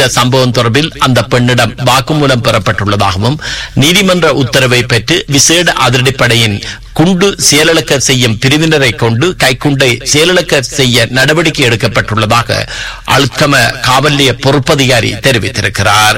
இந்த சம்பவம் தொடர்பில் அந்த பெண்ணிடம் வாக்குமூலம் பெறப்பட்டுள்ளதாகவும் நீதிமன்ற உத்தரவை பெற்று விசேட அதிரடிப்படையின் குண்டு செயலிழக்க செய்யும் பிரிவினரை கொண்டு கைக்குண்டை செயலிழக்க செய்ய நடவடிக்கை எடுக்கப்பட்டுள்ளதாக அல்கம காவல் நிலைய பொறுப்பதிகாரி தெரிவித்திருக்கிறார்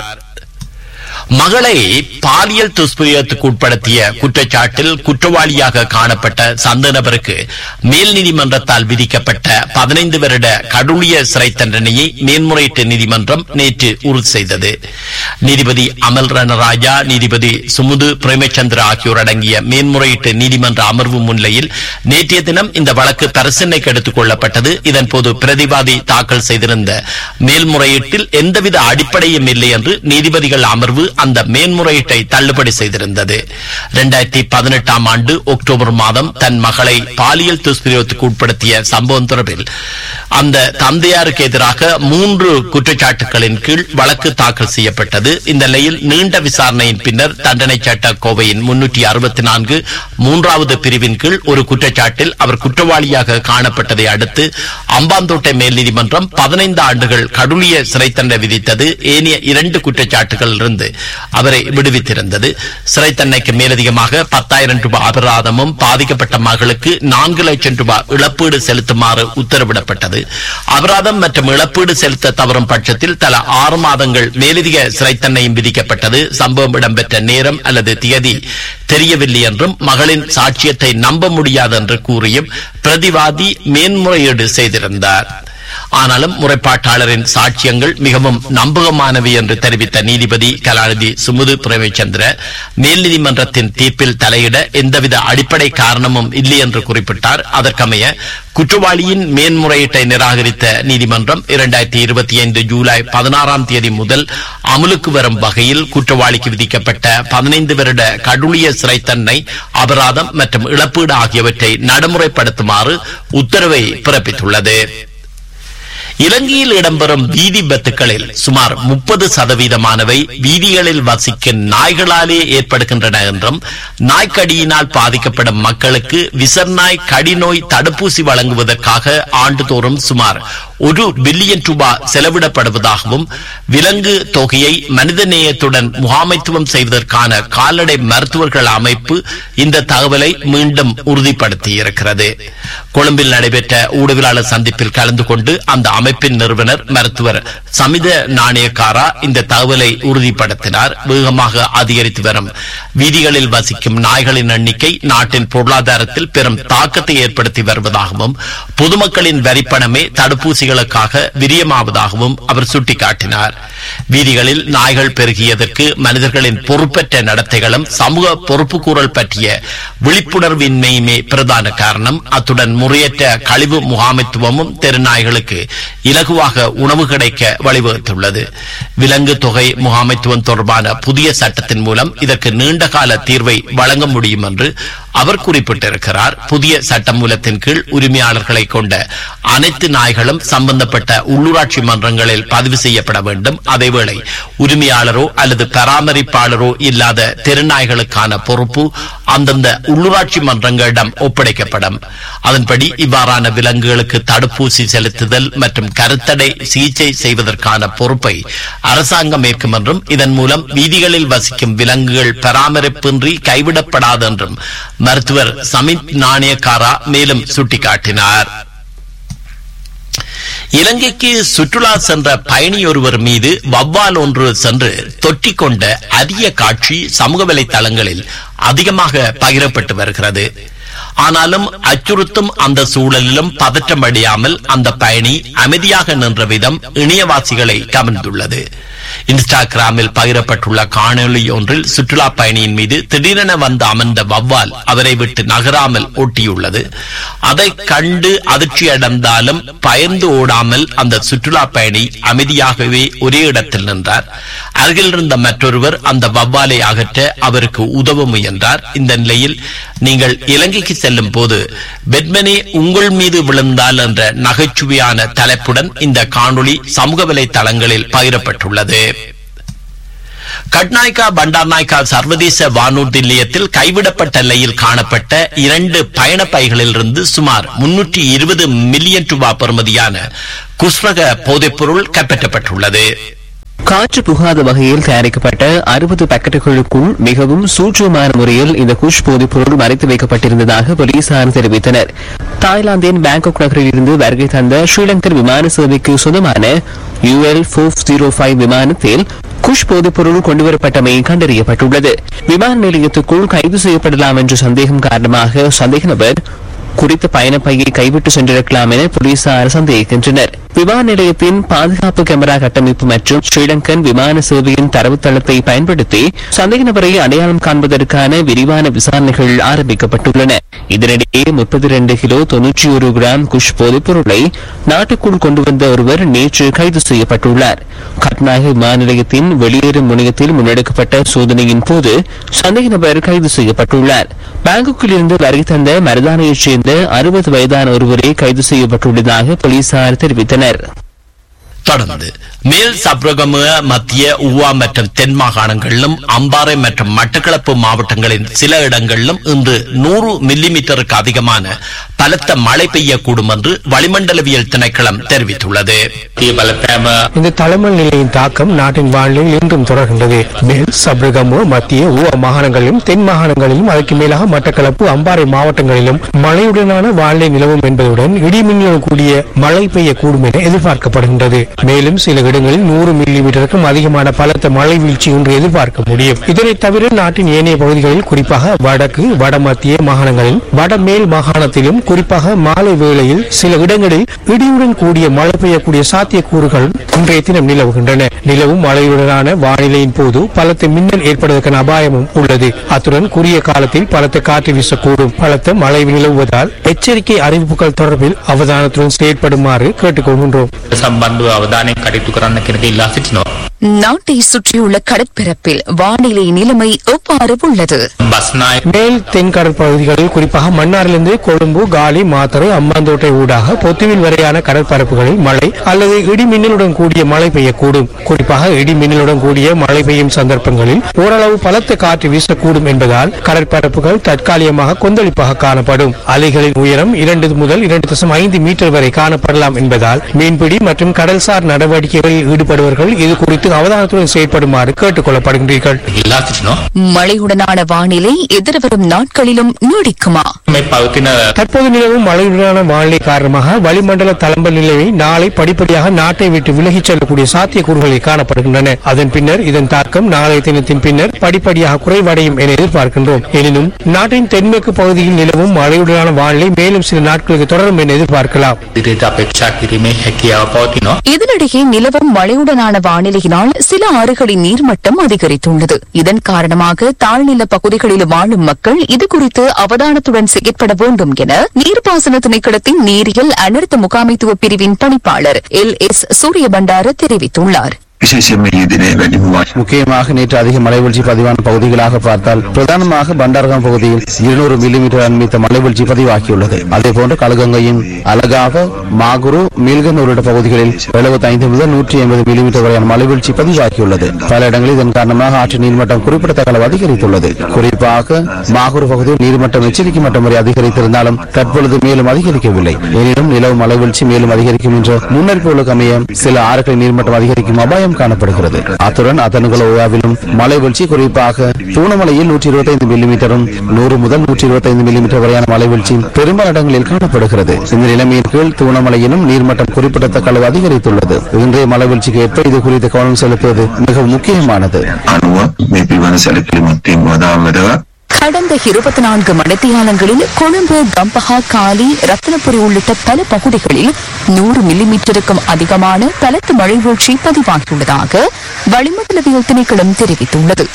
மகளை பாலியல் துஷ்பிரயோகத்துக்கு உட்படுத்திய குற்றச்சாட்டில் குற்றவாளியாக காணப்பட்ட சந்த நபருக்கு மேல் நீதிமன்றத்தால் விதிக்கப்பட்ட பதினைந்து வருட கடூழிய சிறை தண்டனையை மேன்முறையீட்டு நீதிமன்றம் நேற்று உறுதி செய்தது நீதிபதி அமல் ரணராஜா நீதிபதி சுமுது பிரேமச்சந்திர ஆகியோர் அடங்கிய மேன்முறையீட்டு நீதிமன்ற அமர்வு முன்னிலையில் நேற்றைய தினம் இந்த வழக்கு பரிசீலனைக்கு எடுத்துக் கொள்ளப்பட்டது இதன்போது பிரதிவாதி தாக்கல் செய்திருந்த மேல்முறையீட்டில் எந்தவித அடிப்படையும் இல்லை என்று நீதிபதிகள் அமர்வு அந்த மேன்முறையீட்டை தள்ளுபடி செய்திருந்தது இரண்டாயிரத்தி பதினெட்டாம் ஆண்டு அக்டோபர் மாதம் தன் மகளை பாலியல் துஷ்பிரயோகத்துக்கு உட்படுத்திய சம்பவம் தொடர்பில் அந்த தந்தையாருக்கு எதிராக மூன்று குற்றச்சாட்டுகளின் கீழ் வழக்கு தாக்கல் செய்யப்பட்டது இந்த நிலையில் நீண்ட விசாரணையின் பின்னர் தண்டனை சட்ட கோவையின் முன்னூற்றி அறுபத்தி நான்கு மூன்றாவது பிரிவின் கீழ் ஒரு குற்றச்சாட்டில் அவர் குற்றவாளியாக காணப்பட்டதை அடுத்து அம்பாந்தோட்டை மேல் நீதிமன்றம் பதினைந்து ஆண்டுகள் கடூழிய சிறை தண்டனை விதித்தது ஏனைய இரண்டு குற்றச்சாட்டுகளில் இருந்து அவரை விடுவித்திருந்தது சிறை தண்டனைக்கு மேலதிகமாக பத்தாயிரம் ரூபாய் அபராதமும் பாதிக்கப்பட்ட மகளுக்கு நான்கு லட்சம் ரூபாய் இழப்பீடு செலுத்துமாறு உத்தரவிடப்பட்டது அபராதம் மற்றும் இழப்பீடு செலுத்த தவறும் பட்சத்தில் தலா ஆறு மாதங்கள் மேலதிக சிறை தண்டனையும் விதிக்கப்பட்டது சம்பவம் இடம்பெற்ற நேரம் அல்லது தியதி தெரியவில்லை என்றும் மகளின் சாட்சியத்தை நம்ப முடியாது என்று கூறியும் பிரதிவாதி மேன்முறையீடு செய்திருந்தார் ஆனாலும் முறைப்பாட்டாளரின் சாட்சியங்கள் மிகவும் நம்பகமானவை என்று தெரிவித்த நீதிபதி கலாநிதி சுமுது பிரேமச்சந்திர மேல் நீதிமன்றத்தின் தீர்ப்பில் தலையிட எந்தவித அடிப்படை காரணமும் இல்லை என்று குறிப்பிட்டார் அதற்கமைய குற்றவாளியின் மேன்முறையீட்டை நிராகரித்த நீதிமன்றம் இரண்டாயிரத்தி இருபத்தி ஐந்து ஜூலை பதினாறாம் தேதி முதல் அமலுக்கு வரும் வகையில் குற்றவாளிக்கு விதிக்கப்பட்ட பதினைந்து வருட கடூழிய சிறை தண்டனை அபராதம் மற்றும் இழப்பீடு ஆகியவற்றை நடைமுறைப்படுத்துமாறு உத்தரவை பிறப்பித்துள்ளது இலங்கையில் இடம்பெறும் வீதி விபத்துகளில் சுமார் முப்பது சதவீதமானவை வீதிகளில் வசிக்கும் நாய்களாலே ஏற்படுகின்றன என்றும் நாய்க்கடியினால் பாதிக்கப்படும் மக்களுக்கு விசர்நாய் கடிநோய் தடுப்பூசி வழங்குவதற்காக ஆண்டுதோறும் சுமார் ஒரு பில்லியன் ரூபாய் செலவிடப்படுவதாகவும் விலங்கு தொகையை மனித நேயத்துடன் முகாமைத்துவம் செய்வதற்கான கால்நடை மருத்துவர்கள் அமைப்பு இந்த தகவலை மீண்டும் உறுதிப்படுத்தியிருக்கிறது கொழும்பில் நடைபெற்ற ஊடகவியலாளர் சந்திப்பில் கலந்து கொண்டு அந்த அமைப்பின் நிறுவனர் மருத்துவர் சமித நாணயக்காரா இந்த தகவலை உறுதிப்படுத்தினார் வேகமாக அதிகரித்து வரும் வீதிகளில் வசிக்கும் நாய்களின் எண்ணிக்கை நாட்டின் பொருளாதாரத்தில் பெரும் தாக்கத்தை ஏற்படுத்தி வருவதாகவும் பொதுமக்களின் வரிப்பணமே தடுப்பூசிகளுக்காக விரியமாவதாகவும் அவர் சுட்டிக்காட்டினார் வீதிகளில் நாய்கள் பெருகியதற்கு மனிதர்களின் பொறுப்பற்ற நடத்தைகளும் சமூக பொறுப்புக்கூறல் பற்றிய விழிப்புணர்வின்மையுமே பிரதான காரணம் அத்துடன் முறையற்ற கழிவு முகாமைத்துவமும் தெருநாய்களுக்கு இலகுவாக உணவு கிடைக்க வழிவகுத்துள்ளது விலங்கு தொகை முகாமைத்துவம் தொடர்பான புதிய சட்டத்தின் மூலம் இதற்கு நீண்டகால தீர்வை வழங்க முடியும் என்று அவர் குறிப்பிட்டிருக்கிறார் புதிய சட்ட மூலத்தின் கீழ் உரிமையாளர்களை கொண்ட அனைத்து நாய்களும் சம்பந்தப்பட்ட உள்ளூராட்சி மன்றங்களில் பதிவு செய்யப்பட வேண்டும் அதேவேளை உரிமையாளரோ அல்லது பராமரிப்பாளரோ இல்லாத தெருநாய்களுக்கான பொறுப்பு அந்தந்த உள்ளூராட்சி மன்றங்களிடம் ஒப்படைக்கப்படும் அதன்படி இவ்வாறான விலங்குகளுக்கு தடுப்பூசி செலுத்துதல் மற்றும் கருத்தடை சிகிச்சை செய்வதற்கான பொறுப்பை அரசாங்கம் ஏற்கும் என்றும் இதன் மூலம் வீதிகளில் வசிக்கும் விலங்குகள் பராமரிப்பின்றி கைவிடப்படாது என்றும் மருத்துவர் சமித் நாணயக்காரா மேலும் சுட்டிக்காட்டினார் இலங்கைக்கு சுற்றுலா சென்ற பயணி ஒருவர் மீது வவ்வால் ஒன்று சென்று தொற்றிக் கொண்ட அரிய காட்சி சமூக வலைதளங்களில் அதிகமாக பகிரப்பட்டு வருகிறது ஆனாலும் அச்சுறுத்தும் அந்த சூழலிலும் பதற்றம் அடையாமல் அந்த பயணி அமைதியாக நின்ற விதம் இணையவாசிகளை கவர்ந்துள்ளது இன்ஸ்டாகிராமில் பகிரப்பட்டுள்ள காணொலி ஒன்றில் சுற்றுலா பயணியின் மீது திடீரென வந்து அமர்ந்த வவ்வால் அவரை விட்டு நகராமல் ஒட்டியுள்ளது அதை கண்டு அதிர்ச்சி அடைந்தாலும் பயந்து ஓடாமல் அந்த சுற்றுலா பயணி அமைதியாகவே ஒரே இடத்தில் நின்றார் அருகில் இருந்த மற்றொருவர் அந்த வவ்வாலை அகற்ற அவருக்கு உதவ முயன்றார் இந்த நிலையில் நீங்கள் இலங்கைக்கு செல்லும் போது பெட்மனே உங்கள் மீது விழுந்தால் என்ற நகைச்சுவையான தலைப்புடன் இந்த காணொளி சமூக வலைதளங்களில் பகிரப்பட்டுள்ளது கட்நாய்கா பண்டார்நாய்கா சர்வதேச வானூர்தி நிலையத்தில் கைவிடப்பட்ட நிலையில் காணப்பட்ட இரண்டு பயண பைகளிலிருந்து சுமார் முன்னூற்றி இருபது மில்லியன் ரூபாய் பெறுமதியான குஸ்ரக போதைப்பொருள் கைப்பற்றப்பட்டுள்ளது காற்று புகாத வகையில் தயாரிக்கப்பட்ட அறுபது பாக்கெட்டுகளுக்குள் மிகவும் சூட்சமான முறையில் இந்த குஷ் போதைப் பொருள் மறைத்து வைக்கப்பட்டிருந்ததாக போலீசார் தெரிவித்தனர் தாய்லாந்தின் பேங்காக் நகரில் இருந்து வருகை தந்த ஸ்ரீலங்கர் விமான சேவைக்கு சொந்தமான யூஎல் ஃபோர் ஜீரோ ஃபைவ் விமானத்தில் குஷ் போதைப் பொருள் கொண்டுவரப்பட்டமை கண்டறியப்பட்டுள்ளது விமான நிலையத்துக்குள் கைது செய்யப்படலாம் என்ற சந்தேகம் காரணமாக சந்தேக நபர் குறித்த பயணப்பையை கைவிட்டு சென்றிருக்கலாம் என போலீசார் சந்தேகிக்கின்றனர் விமான நிலையத்தின் பாதுகாப்பு கேமரா கட்டமைப்பு மற்றும் ஸ்ரீலங்கன் விமான சேவையின் தரவுத்தளத்தை பயன்படுத்தி சந்தேக நபரை அடையாளம் காண்பதற்கான விரிவான விசாரணைகள் ஆரம்பிக்கப்பட்டுள்ளன இதனிடையே முப்பத்தி இரண்டு கிலோ தொன்னூற்றி ஒரு கிராம் குஷ் போதைப் பொருளை நாட்டுக்குள் கொண்டு வந்த ஒருவர் நேற்று கைது செய்யப்பட்டுள்ளார் கட்நாயக விமான நிலையத்தின் வெளியேறும் முனையத்தில் முன்னெடுக்கப்பட்ட சோதனையின் போது சந்தேக நபர் கைது செய்யப்பட்டுள்ளார் பாங்காக்கில் இருந்து வருகை தந்த மருதானையைச் சேர்ந்த அறுபது வயதான ஒருவரே கைது செய்யப்பட்டுள்ளதாக போலீசார் தெரிவித்தனர் தொடர்ந்து மேல் சப்ரகம மத்திய உவா மற்றும் தென் மாகாணங்களிலும் அம்பாறை மற்றும் மட்டக்களப்பு மாவட்டங்களின் சில இடங்களிலும் இன்று நூறு மில்லிமீட்டருக்கு அதிகமான பலத்த மழை பெய்யக்கூடும் என்று வளிமண்டலவியல் திணைக்களம் தெரிவித்துள்ளது இந்த தலைமல் நிலையின் தாக்கம் நாட்டின் வானிலையில் இன்றும் தொடர்கின்றது மேல் சப்ரகமு மத்திய ஊவ மாகாணங்களிலும் தென் மாகாணங்களிலும் அதற்கு மேலாக மட்டக்களப்பு அம்பாறை மாவட்டங்களிலும் மழையுடனான வானிலை நிலவும் என்பதுடன் இடிமின்னலுடன் கூடிய மழை பெய்யக்கூடும் என எதிர்பார்க்கப்படுகின்றது மேலும் சில இடங்களில் நூறு மில்லி மீட்டருக்கும் அதிகமான பலத்த மழை வீழ்ச்சி ஒன்று எதிர்பார்க்க முடியும் இதனை தவிர நாட்டின் ஏனைய பகுதிகளில் குறிப்பாக வடக்கு வடமத்திய மாகாணங்களில் வடமேல் மாகாணத்திலும் குறிப்பாக மாலை வேளையில் சில இடங்களில் இடியுடன் கூடிய மழை பெய்யக்கூடிய சாத்தியக்கூறுகள் இன்றைய தினம் நிலவுகின்றன நிலவும் மழையுடனான வானிலையின் போது பலத்த மின்னல் ஏற்படுவதற்கான அபாயமும் உள்ளது அத்துடன் குறுகிய காலத்தில் பலத்த காற்று வீசக்கூடும் பலத்த மழை நிலவுவதால் எச்சரிக்கை அறிவிப்புகள் தொடர்பில் அவதானத்துடன் செயற்படுமாறு கேட்டுக்கொள்கின்றோம் සම්බන්ධව අවධානයෙන් කටයුතු කරන්න කෙනෙක ඉල්ලා සිටිනවා. நாட்டை சுற்றியுள்ள கடற்பரப்பில் வானிலை நிலைமை எவ்வாறு உள்ளது බස්නාය மேல் தென் கடற்பகுதிகளில் குறிப்பாக மன்னாரிலிருந்து கொழும்பு காலி மாத்தறை அம்பாந்தோட்டை ஊடாக பொத்துவில் வரையான கடற்பரப்புகளில் மழை அல்லது இடி மின்னலுடன் கூடிய மழை பெய்யக்கூடும் குறிப்பாக இடி மின்னலுடன் கூடிய மழை பெய்யும் சந்தர்ப்பங்களில் ஓரளவு பலத்த காற்று வீசக்கூடும் என்பதால் கடற்பரப்புகள் தற்காலிகமாக கொந்தளிப்பாக காணப்படும் அலைகளின் உயரம் இரண்டு முதல் இரண்டு தசம் ஐந்து மீட்டர் வரை காணப்படலாம் என்பதால் மீன்பிடி மற்றும் கடல்சார் நடவடிக்கைகளில் ஈடுபடுவர்கள் இது குறித்து அவதானத்துடன் செயற்படுமாறு கேட்டுக் கொள்ளப்படுகின்றீர்கள் ඉල්ලා සිටිනවා. மழையுடனான வானிலை எதிர்வரும் நாட்களிலும் நீடிக்குமா මේ පවතින தற்போது நிலவும் மழையுடனான வானிலை காரணமாக வளிமண்டல தளம்பல் நிலையை நாளை படிப்படியாக நாட்டை விட்டு விலகிச் செல்லக்கூடிய சாத்தியக்கூறுகளில் காணப்படுகின்றன அதன் பின்னர் இதன் தாக்கம் நாளைய தினத்தின் பின்னர் படிப்படியாக குறைவடையும் என எதிர்பார்க்கின்றோம் எனினும் நாட்டின் தென்மேற்கு பகுதியில் நிலவும் மழையுடனான வானிலை மேலும் சில நாட்களுக்கு தொடரும் என எதிர்பார்க்கலாம் ඉදිරියට අපේක්ෂා කිරීමේ හැකියාව පවතිනවා. இதனிடையே நிலவும் மழையுடனான வானிலையினால் சில ஆறுகளின் நீர்மட்டம் அதிகரித்துள்ளது இதன் காரணமாக தாழ்நில பகுதிகளில் வாழும் மக்கள் இது குறித்து அவதானத்துடன் செயற்பட வேண்டும் என நீர்ப்பாசன திணைக்களத்தின் நீரியல் அனர்த்த முகாமைத்துவ பிரிவின் பணிப்பாளர் எல் எஸ் சூரியபண்டார தெரிவித்துள்ளார் විශේෂයෙන්ම ඊයේ දිනේ වැඩිම වාසි முக்கியமாக நேற்று அதிக மழைவீழ்ச்சி பதிவான பகுதிகளாக பார்த்தால் பிரதானமாக பண்டாரகம் பகுதியில் இருநூறு மில்லிமீட்டர் அண்மித்த மழைவீழ்ச்சி பதிவாகியுள்ளது அதேபோன்று கழுகங்கையின் அலகாக மாகுரு மீல்கன் உள்ளிட்ட பகுதிகளில் 75 முதல் நூற்றி ஐம்பது மில்லிமீட்டர் வரையான மழைவீழ்ச்சி பதிவாகியுள்ளது பல இடங்களில் இதன் காரணமாக ஆற்று நீர்மட்டம் குறிப்பிடத்தக்க அளவு அதிகரித்துள்ளது குறிப்பாக மாகுரு பகுதியில் நீர்மட்டம் எச்சரிக்கை மட்டம் வரை அதிகரித்திருந்தாலும் தற்பொழுது மேலும் அதிகரிக்கவில்லை எனினும் நிலவு மழைவீழ்ச்சி மேலும் அதிகரிக்கும் என்ற முன்னறிப்புகளுக்கு அமைய சில ஆறுகளின் நீர்மட்டம் அதிகரிக்கும் அபாயம் காணப்படுகிறது அத்துடன் அதனுகலோயாவிலும் மழை வீழ்ச்சி குறிப்பாக தூணமலையில் நூற்றி இருபத்தைந்து மில்லிமீட்டரும் நூறு முதல் நூற்றி இருபத்தைந்து மில்லிமீட்டர் வரையான மழை வீழ்ச்சி பெரும்பாலான இடங்களில் காணப்படுகிறது இந்த நிலைமையின் கீழ் தூணமலையிலும் நீர்மட்டம் குறிப்பிடத்தக்க அளவு அதிகரித்துள்ளது இன்றைய மழை வீழ்ச்சிக்கு ஏற்ப இது குறித்து கவனம் செலுத்துவது மிகவும் முக்கியமானது අනුව මේ පිළිබඳ සැලකිලිමත් වදාමදව கடந்த இருபத்தி நான்கு மணித்தியாலங்களில் கொழும்பு கம்பஹா காலி ரத்தினபுரி உள்ளிட்ட பல பகுதிகளில் நூறு மில்லிமீட்டருக்கும் அதிகமான பலத்த மழை வீழ்ச்சி பதிவாகியுள்ளதாக வளிமண்டலவியல் திணைக்களம் தெரிவித்துள்ளது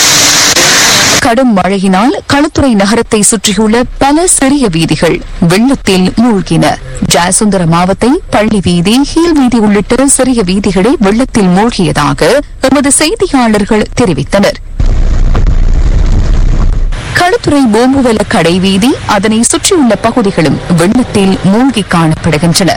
கடும் மழையினால் களுத்துறை நகரத்தை சுற்றியுள்ள பல சிறிய வீதிகள் வெள்ளத்தில் மூழ்கின ஜாசுந்தர மாவத்தை பள்ளி வீதி ஹீல் வீதி உள்ளிட்ட சிறிய வீதிகளை வெள்ளத்தில் மூழ்கியதாக எமது செய்தியாளர்கள் தெரிவித்தனர் களுத்துறை பூம்புவல கடை வீதி அதனை சுற்றியுள்ள பகுதிகளும் வெள்ளத்தில் மூழ்கி காணப்படுகின்றன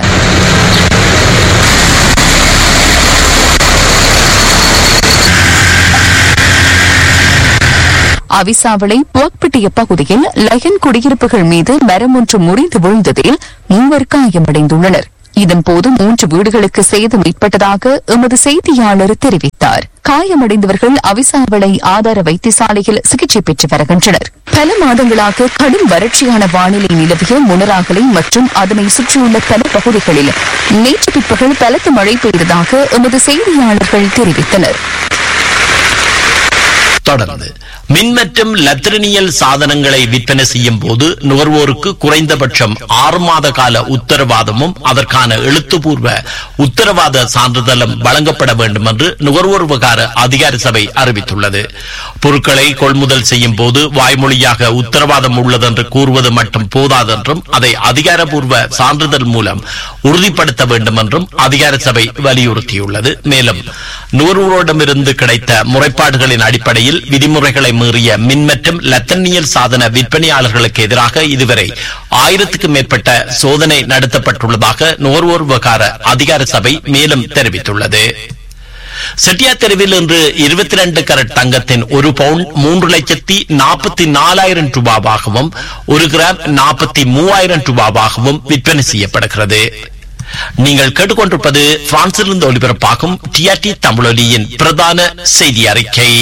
அவிசாவளை புவக்பிட்டிய பகுதியில் லயன் குடியிருப்புகள் மீது மரம் ஒன்று முறிந்து விழுந்ததில் மூவர் காயமடைந்துள்ளனர் இதன்போது மூன்று வீடுகளுக்கு சேதம் ஏற்பட்டதாக எமது செய்தியாளர் தெரிவித்தார் காயமடைந்தவர்கள் அவிசாவளை ஆதார வைத்தியசாலையில் சிகிச்சை பெற்று வருகின்றனர் பல மாதங்களாக கடும் வறட்சியான வானிலை நிலவிய முனராகலை மற்றும் அதனை சுற்றியுள்ள பல பகுதிகளில் நேற்று பிற்பகல் பலத்த மழை பெய்ததாக எமது செய்தியாளர்கள் தெரிவித்தனர் தொடர்ந்து மின் மற்றும் லத்திரனியல் சாதனங்களை விற்பனை செய்யும் போது நுகர்வோருக்கு குறைந்தபட்சம் ஆறு மாத கால உத்தரவாதமும் அதற்கான எழுத்துப்பூர்வ உத்தரவாத சான்றிதழும் வழங்கப்பட வேண்டும் என்று நுகர்வோர் விவகார அதிகார சபை அறிவித்துள்ளது பொருட்களை கொள்முதல் செய்யும் போது வாய்மொழியாக உத்தரவாதம் உள்ளதென்று கூறுவது மட்டும் போதாதென்றும் அதை அதிகாரப்பூர்வ சான்றிதழ் மூலம் உறுதிப்படுத்த வேண்டும் என்றும் அதிகார சபை வலியுறுத்தியுள்ளது மேலும் நுகர்வோரிடமிருந்து கிடைத்த முறைப்பாடுகளின் அடிப்படையில் விதிமுறைகளை மீறிய மின் மற்றும் லத்தனியல் சாதன விற்பனையாளர்களுக்கு எதிராக இதுவரை ஆயிரத்துக்கும் மேற்பட்ட சோதனை நடத்தப்பட்டுள்ளதாக நுகர்வோர் விவகார அதிகார சபை மேலும் தெரிவித்துள்ளது செட்டியா தெருவில் இன்று இருபத்தி ரெண்டு கரட் தங்கத்தின் ஒரு பவுண்ட் மூன்று லட்சத்தி நாற்பத்தி நாலாயிரம் ரூபாவாகவும் ஒரு கிராம் நாற்பத்தி மூவாயிரம் ரூபாவாகவும் விற்பனை செய்யப்படுகிறது நீங்கள் கேட்டுக்கொண்டிருப்பது பிரான்சிலிருந்து ஒலிபரப்பாகும் டிஆர்டி தமிழொலியின் பிரதான செய்தி அறிக்கை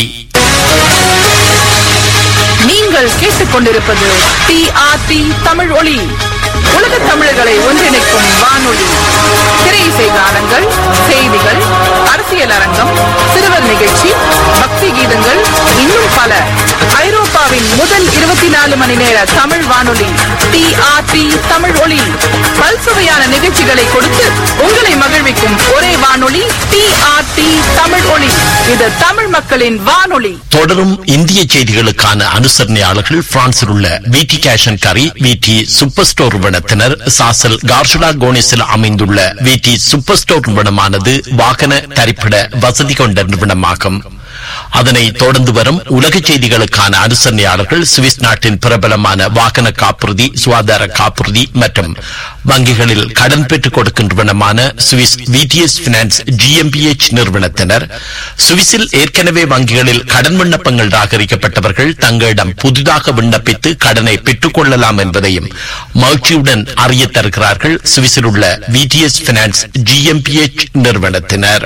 நீங்கள் கேட்டுக்கொண்டிருப்பது டிஆர்டி தமிழ் ஒளி உலக தமிழர்களை ஒன்றிணைக்கும் வானொலி திரையிசை கானங்கள் செய்திகள் அரசியல் அரங்கம் சிறுவர் நிகழ்ச்சி பக்தி கீதங்கள் இன்னும் பல ஐரோப்பாவின் முதல் இருபத்தி நாலு மணி நேர தமிழ் வானொலி டிஆர்டி தமிழ் ஒளி பல்சுவையான நிகழ்ச்சிகளை கொடுத்து உங்களை மகிழ்விக்கும் ஒரே வானொலி டிஆர்டி தமிழ் ஒளி இது தமிழ் மக்களின் வானொலி தொடரும் இந்திய செய்திகளுக்கான அனுசரணையாளர்கள் பிரான்சில் உள்ள விடி கேஷன் கரி விடி சூப்பர் ஸ்டோர் நிறுவனத்தினர் சாசல் கார்ஷுலா கோனிஸில் அமைந்துள்ள விடி சூப்பர் ஸ்டோர் நிறுவனமானது வாகன தரிப்பிட வசதி கொண்ட நிறுவனமாகும் அதனை தொடர்ந்து வரும் உலக செய்திகளுக்கான அனுசரணையாளர்கள் சுவிஸ் நாட்டின் பிரபலமான வாகன காப்புறுதி சுகாதார காப்புறுதி மற்றும் வங்கிகளில் கடன் பெற்றுக் கொடுக்கும் நிறுவனமான சுவிஸ் விடிஎஸ் பினான்ஸ் ஜிஎம்பிஎச் நிறுவனத்தினர் சுவிஸில் ஏற்கனவே வங்கிகளில் கடன் விண்ணப்பங்கள் ராகரிக்கப்பட்டவர்கள் தங்களிடம் புதிதாக விண்ணப்பித்து கடனை பெற்றுக் கொள்ளலாம் என்பதையும் மகிழ்ச்சியுடன் அறிய தருகிறார்கள் சுவிஸில் உள்ள விடிஎஸ் பினான்ஸ் ஜிஎம்பிஎச் நிறுவனத்தினர்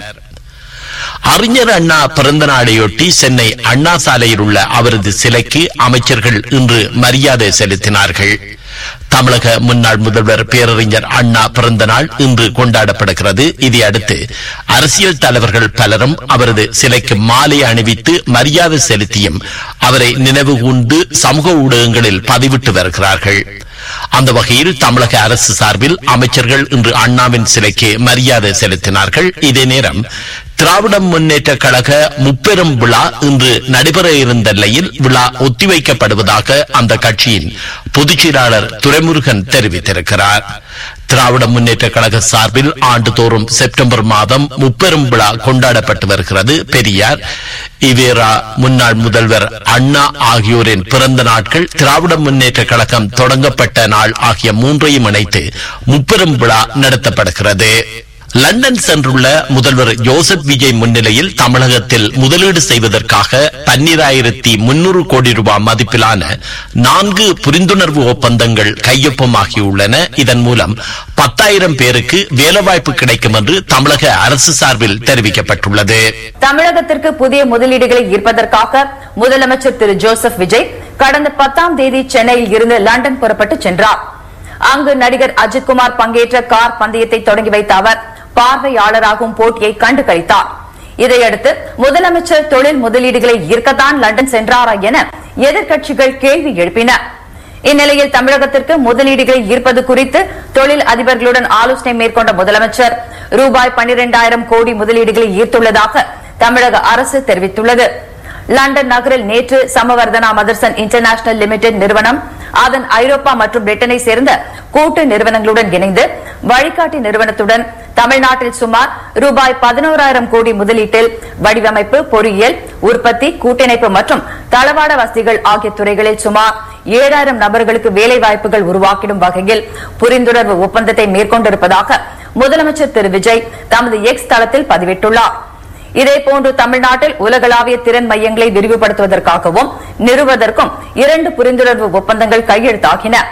அறிஞர் அண்ணா பிறந்த நாளையொட்டி சென்னை அண்ணா சாலையில் உள்ள அவரது சிலைக்கு அமைச்சர்கள் இன்று மரியாதை செலுத்தினார்கள் தமிழக முன்னாள் முதல்வர் பேரறிஞர் அண்ணா பிறந்த நாள் இன்று கொண்டாடப்படுகிறது இதையடுத்து அரசியல் தலைவர்கள் பலரும் அவரது சிலைக்கு மாலை அணிவித்து மரியாதை செலுத்தியும் அவரை நினைவு கூர்ந்து சமூக ஊடகங்களில் பதிவிட்டு வருகிறார்கள் அந்த வகையில் தமிழக அரசு சார்பில் அமைச்சர்கள் இன்று அண்ணாவின் சிலைக்கு மரியாதை செலுத்தினார்கள் இதே நேரம் திராவிட முன்னேற்ற கழக முப்பெரும் விழா இன்று நடைபெற இருந்த நிலையில் விழா ஒத்திவைக்கப்படுவதாக அந்த கட்சியின் பொதுச் செயலாளர் துரைமுருகன் தெரிவித்திருக்கிறார் திராவிட முன்னேற்ற கழக சார்பில் ஆண்டுதோறும் செப்டம்பர் மாதம் முப்பெரும் விழா கொண்டாடப்பட்டு வருகிறது பெரியார் இவேரா முன்னாள் முதல்வர் அண்ணா ஆகியோரின் பிறந்த நாட்கள் திராவிட முன்னேற்ற கழகம் தொடங்கப்பட்ட நாள் ஆகிய மூன்றையும் இணைத்து முப்பெரும் விழா நடத்தப்படுகிறது லண்டன் சென்றுள்ள முதல்வர் ஜோசப் விஜய் முன்னிலையில் தமிழகத்தில் முதலீடு செய்வதற்காக பன்னிராயிரத்தி முன்னூறு கோடி ரூபாய் மதிப்பிலான நான்கு புரிந்துணர்வு ஒப்பந்தங்கள் கையொப்பமாகியுள்ளன இதன் மூலம் பத்தாயிரம் பேருக்கு வேலைவாய்ப்பு கிடைக்கும் என்று தமிழக அரசு சார்பில் தெரிவிக்கப்பட்டுள்ளது தமிழகத்திற்கு புதிய முதலீடுகளை ஈர்ப்பதற்காக முதலமைச்சர் திரு ஜோசப் விஜய் கடந்த பத்தாம் தேதி சென்னையில் இருந்து லண்டன் புறப்பட்டு சென்றார் அங்கு நடிகர் அஜித்குமார் பங்கேற்ற கார் பந்தயத்தை தொடங்கி வைத்த அவர் பார்வையாளராகவும் போட்டியை கண்டு கழித்தார் இதையடுத்து முதலமைச்சர் தொழில் முதலீடுகளை ஈர்க்கத்தான் லண்டன் சென்றாரா என எதிர்க்கட்சிகள் கேள்வி எழுப்பின இந்நிலையில் தமிழகத்திற்கு முதலீடுகளை ஈர்ப்பது குறித்து தொழில் அதிபர்களுடன் ஆலோசனை மேற்கொண்ட முதலமைச்சர் ரூபாய் பன்னிரெண்டாயிரம் கோடி முதலீடுகளை ஈர்த்துள்ளதாக தமிழக அரசு தெரிவித்துள்ளது லண்டன் நகரில் நேற்று சமவர்தனா மதர்சன் இன்டர்நேஷனல் லிமிடெட் நிறுவனம் அதன் ஐரோப்பா மற்றும் பிரிட்டனை சேர்ந்த கூட்டு நிறுவனங்களுடன் இணைந்து வழிகாட்டி நிறுவனத்துடன் தமிழ்நாட்டில் சுமார் ரூபாய் பதினோராயிரம் கோடி முதலீட்டில் வடிவமைப்பு பொறியியல் உற்பத்தி கூட்டிணைப்பு மற்றும் தளவாட வசதிகள் ஆகிய துறைகளில் சுமார் ஏழாயிரம் நபர்களுக்கு வேலை வாய்ப்புகள் உருவாக்கிடும் வகையில் புரிந்துணர்வு ஒப்பந்தத்தை மேற்கொண்டிருப்பதாக முதலமைச்சர் திரு விஜய் தமது எக்ஸ் தளத்தில் பதிவிட்டுள்ளார் இதேபோன்று தமிழ்நாட்டில் உலகளாவிய திறன் மையங்களை விரிவுபடுத்துவதற்காகவும் நிறுவதற்கும் இரண்டு புரிந்துணர்வு ஒப்பந்தங்கள் கையெழுத்தாகின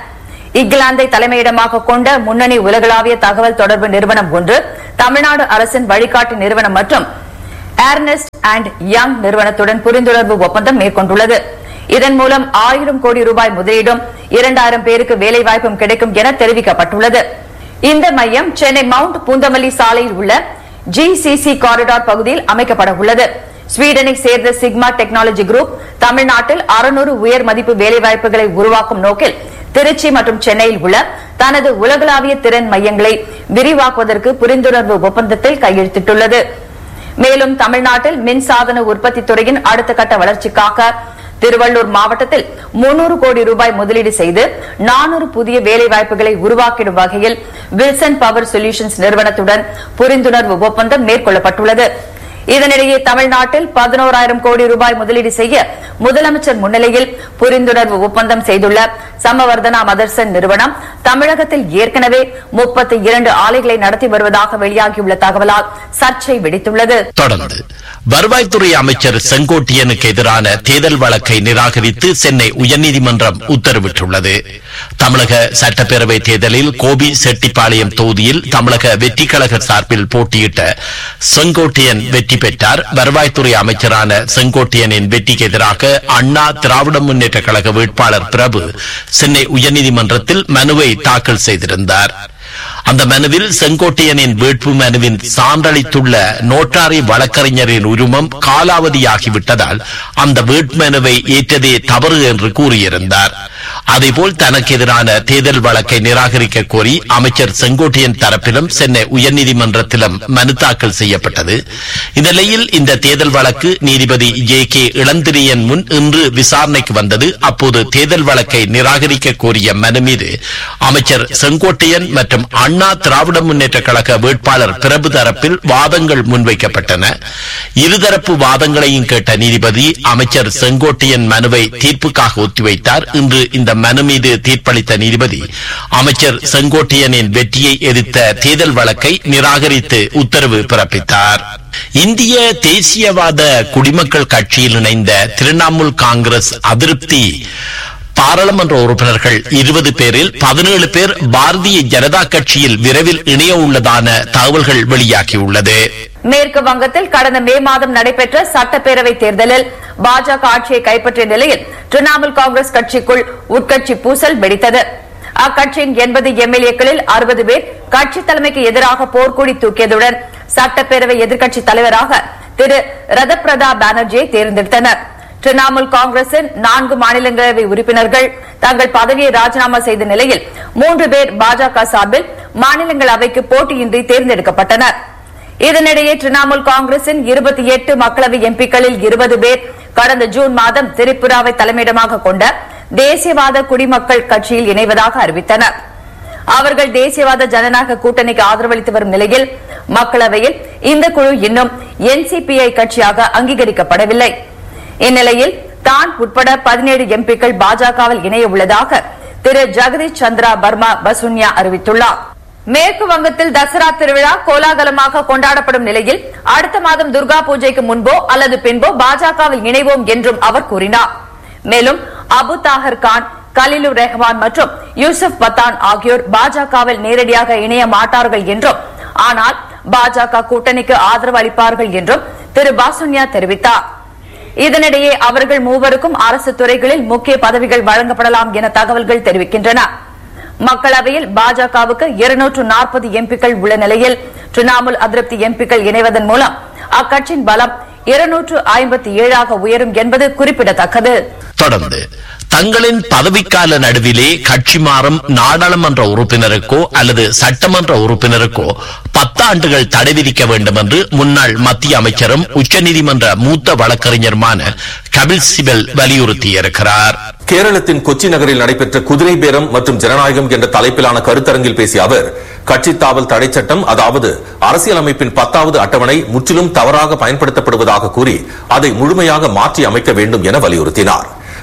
இங்கிலாந்தை தலைமையிடமாக கொண்ட முன்னணி உலகளாவிய தகவல் தொடர்பு நிறுவனம் ஒன்று தமிழ்நாடு அரசின் வழிகாட்டி நிறுவனம் மற்றும் ஏர்னெஸ்ட் அண்ட் யங் நிறுவனத்துடன் புரிந்துணர்வு ஒப்பந்தம் மேற்கொண்டுள்ளது இதன் மூலம் ஆயிரம் கோடி ரூபாய் முதலீடும் இரண்டாயிரம் பேருக்கு வேலைவாய்ப்பும் கிடைக்கும் என தெரிவிக்கப்பட்டுள்ளது இந்த மையம் சென்னை மவுண்ட் பூந்தமல்லி சாலையில் உள்ள ஜிசிசி காரிடார் பகுதியில் அமைக்கப்பட உள்ளது ஸ்வீடனை சேர்ந்த சிக்மா டெக்னாலஜி குரூப் தமிழ்நாட்டில் அறுநூறு உயர் மதிப்பு வேலைவாய்ப்புகளை உருவாக்கும் நோக்கில் திருச்சி மற்றும் சென்னையில் உள்ள தனது உலகளாவிய திறன் மையங்களை விரிவாக்குவதற்கு புரிந்துணர்வு ஒப்பந்தத்தில் கையெழுத்திட்டுள்ளது மேலும் தமிழ்நாட்டில் மின்சாதன உற்பத்தி துறையின் அடுத்த கட்ட வளர்ச்சிக்காக திருவள்ளூர் மாவட்டத்தில் முன்னூறு கோடி ரூபாய் முதலீடு செய்து நானூறு புதிய வேலைவாய்ப்புகளை உருவாக்கிடும் வகையில் வில்சன் பவர் சொல்யூஷன்ஸ் நிறுவனத்துடன் புரிந்துணர்வு ஒப்பந்தம் மேற்கொள்ளப்பட்டுள்ளது இதனிடையே தமிழ்நாட்டில் பதினோராயிரம் கோடி ரூபாய் முதலீடு செய்ய முதலமைச்சர் முன்னிலையில் புரிந்துணர்வு ஒப்பந்தம் செய்துள்ள சமவர்தனா மதர்சன் நிறுவனம் தமிழகத்தில் ஏற்கனவே முப்பத்தி இரண்டு ஆலைகளை நடத்தி வருவதாக வெளியாகியுள்ள தகவலால் சர்ச்சை வெடித்துள்ளது தொடர்ந்து வருவாய்த்துறை அமைச்சர் செங்கோட்டியனுக்கு எதிரான தேர்தல் வழக்கை நிராகரித்து சென்னை உயர்நீதிமன்றம் உத்தரவிட்டுள்ளது தமிழக சட்டப்பேரவை தேர்தலில் கோபி செட்டிப்பாளையம் தொகுதியில் தமிழக வெற்றி கழக சார்பில் போட்டியிட்ட செங்கோட்டையன் வெற்றி பெற்றார் வருவாய்த்துறை அமைச்சரான செங்கோட்டையனின் வெற்றிக்கு எதிராக அண்ணா திராவிட முன்னேற்ற கழக வேட்பாளர் பிரபு சென்னை உயர்நீதிமன்றத்தில் மனுவை தாக்கல் செய்திருந்தார் அந்த மனுவில் செங்கோட்டையனின் வேட்பு மனுவின் சான்றளித்துள்ள நோட்டாரி வழக்கறிஞரின் உரிமம் காலாவதியாகிவிட்டதால் அந்த வேட்புமனுவை ஏற்றதே தவறு என்று கூறியிருந்தார் அதேபோல் தனக்கு எதிரான தேர்தல் வழக்கை நிராகரிக்க கோரி அமைச்சர் செங்கோட்டையன் தரப்பிலும் சென்னை உயர்நீதிமன்றத்திலும் மனு தாக்கல் செய்யப்பட்டது இந்நிலையில் இந்த தேர்தல் வழக்கு நீதிபதி ஜே கே இளந்திரியன் முன் இன்று விசாரணைக்கு வந்தது அப்போது தேர்தல் வழக்கை நிராகரிக்க கோரிய மனு மீது அமைச்சர் செங்கோட்டையன் மற்றும் அண்ணா திராவிட முன்னேற்ற கழக வேட்பாளர் பிரபு தரப்பில் வாதங்கள் முன்வைக்கப்பட்டன இருதரப்பு வாதங்களையும் கேட்ட நீதிபதி அமைச்சர் செங்கோட்டையன் மனுவை தீர்ப்புக்காக ஒத்திவைத்தார் இன்று இந்த மனு மீது தீர்ப்பளித்த நீதிபதி அமைச்சர் செங்கோட்டையனின் வெற்றியை எதிர்த்த தேர்தல் வழக்கை நிராகரித்து உத்தரவு பிறப்பித்தார் இந்திய தேசியவாத குடிமக்கள் கட்சியில் இணைந்த திரிணாமுல் காங்கிரஸ் அதிருப்தி பாராளுமன்ற உறுப்பினர்கள் இருபது பேரில் பதினேழு பேர் பாரதிய ஜனதா கட்சியில் விரைவில் இணைய உள்ளதான தகவல்கள் வெளியாகியுள்ளது மேற்கு வங்கத்தில் கடந்த மே மாதம் நடைபெற்ற சட்டப்பேரவை தேர்தலில் பாஜக ஆட்சியை கைப்பற்றிய நிலையில் திரிணாமுல் காங்கிரஸ் கட்சிக்குள் உட்கட்சி பூசல் வெடித்தது அக்கட்சியின் எண்பது எம்எல்ஏக்களில் அறுபது பேர் கட்சி தலைமைக்கு எதிராக போர்க்கொடி தூக்கியதுடன் சட்டப்பேரவை எதிர்க்கட்சி தலைவராக திரு ரதப்பிரதா பானர்ஜியை தேர்ந்தெடுத்தனர் திரிணாமுல் காங்கிரசின் நான்கு மாநிலங்களவை உறுப்பினர்கள் தங்கள் பதவியை ராஜினாமா செய்த நிலையில் மூன்று பேர் பாஜக சார்பில் மாநிலங்களவைக்கு போட்டியின்றி தேர்ந்தெடுக்கப்பட்டனர் இதனிடையே திரிணாமுல் காங்கிரசின் இருபத்தி எட்டு மக்களவை எம்பிக்களில் இருபது பேர் கடந்த ஜூன் மாதம் திரிபுராவை தலைமையிடமாக கொண்ட தேசியவாத குடிமக்கள் கட்சியில் இணைவதாக அறிவித்தனர் அவர்கள் தேசியவாத ஜனநாயக கூட்டணிக்கு ஆதரவளித்து வரும் நிலையில் மக்களவையில் இந்த குழு இன்னும் என்சிபிஐ கட்சியாக அங்கீகரிக்கப்படவில்லை இந்நிலையில் தான் உட்பட பதினேழு எம்பிக்கள் பாஜகவில் இணைய உள்ளதாக திரு ஜெகதீஷ் சந்திரா பர்மா பசுன்யா அறிவித்துள்ளார் மேற்கு வங்கத்தில் தசரா திருவிழா கோலாகலமாக கொண்டாடப்படும் நிலையில் அடுத்த மாதம் துர்கா பூஜைக்கு முன்போ அல்லது பின்போ பாஜகவில் இணைவோம் என்றும் அவர் கூறினார் மேலும் அபு தாஹர் கான் கலிலுர் ரெஹ்மான் மற்றும் யூசுப் பத்தான் ஆகியோர் பாஜகவில் நேரடியாக இணைய மாட்டார்கள் என்றும் ஆனால் பாஜக கூட்டணிக்கு ஆதரவு அளிப்பார்கள் என்றும் திரு பாசுன்யா தெரிவித்தார் இதனிடையே அவர்கள் மூவருக்கும் அரசு துறைகளில் முக்கிய பதவிகள் வழங்கப்படலாம் என தகவல்கள் தெரிவிக்கின்றன மக்களவையில் பாஜகவுக்கு இருநூற்று நாற்பது எம்பிக்கள் உள்ள நிலையில் திரிணாமுல் அதிருப்தி எம்பிக்கள் இணைவதன் மூலம் அக்கட்சியின் பலம் இருநூற்று ஐம்பத்தி ஏழாக உயரும் என்பது குறிப்பிடத்தக்கது தொடர்ந்து தங்களின் பதவிக்கால நடுவிலே கட்சி மாறும் நாடாளுமன்ற உறுப்பினருக்கோ அல்லது சட்டமன்ற உறுப்பினருக்கோ பத்தாண்டுகள் தடை விதிக்க வேண்டும் என்று முன்னாள் மத்திய அமைச்சரும் உச்சநீதிமன்ற மூத்த வழக்கறிஞருமான கபில் சிபல் வலியுறுத்தியிருக்கிறார் கேரளத்தின் கொச்சி நகரில் நடைபெற்ற குதிரை பேரம் மற்றும் ஜனநாயகம் என்ற தலைப்பிலான கருத்தரங்கில் பேசிய அவர் கட்சி தாவல் தடை சட்டம் அதாவது அரசியலமைப்பின் பத்தாவது அட்டவணை முற்றிலும் தவறாக பயன்படுத்தப்படுவதாக கூறி அதை முழுமையாக மாற்றி அமைக்க வேண்டும் என வலியுறுத்தினார்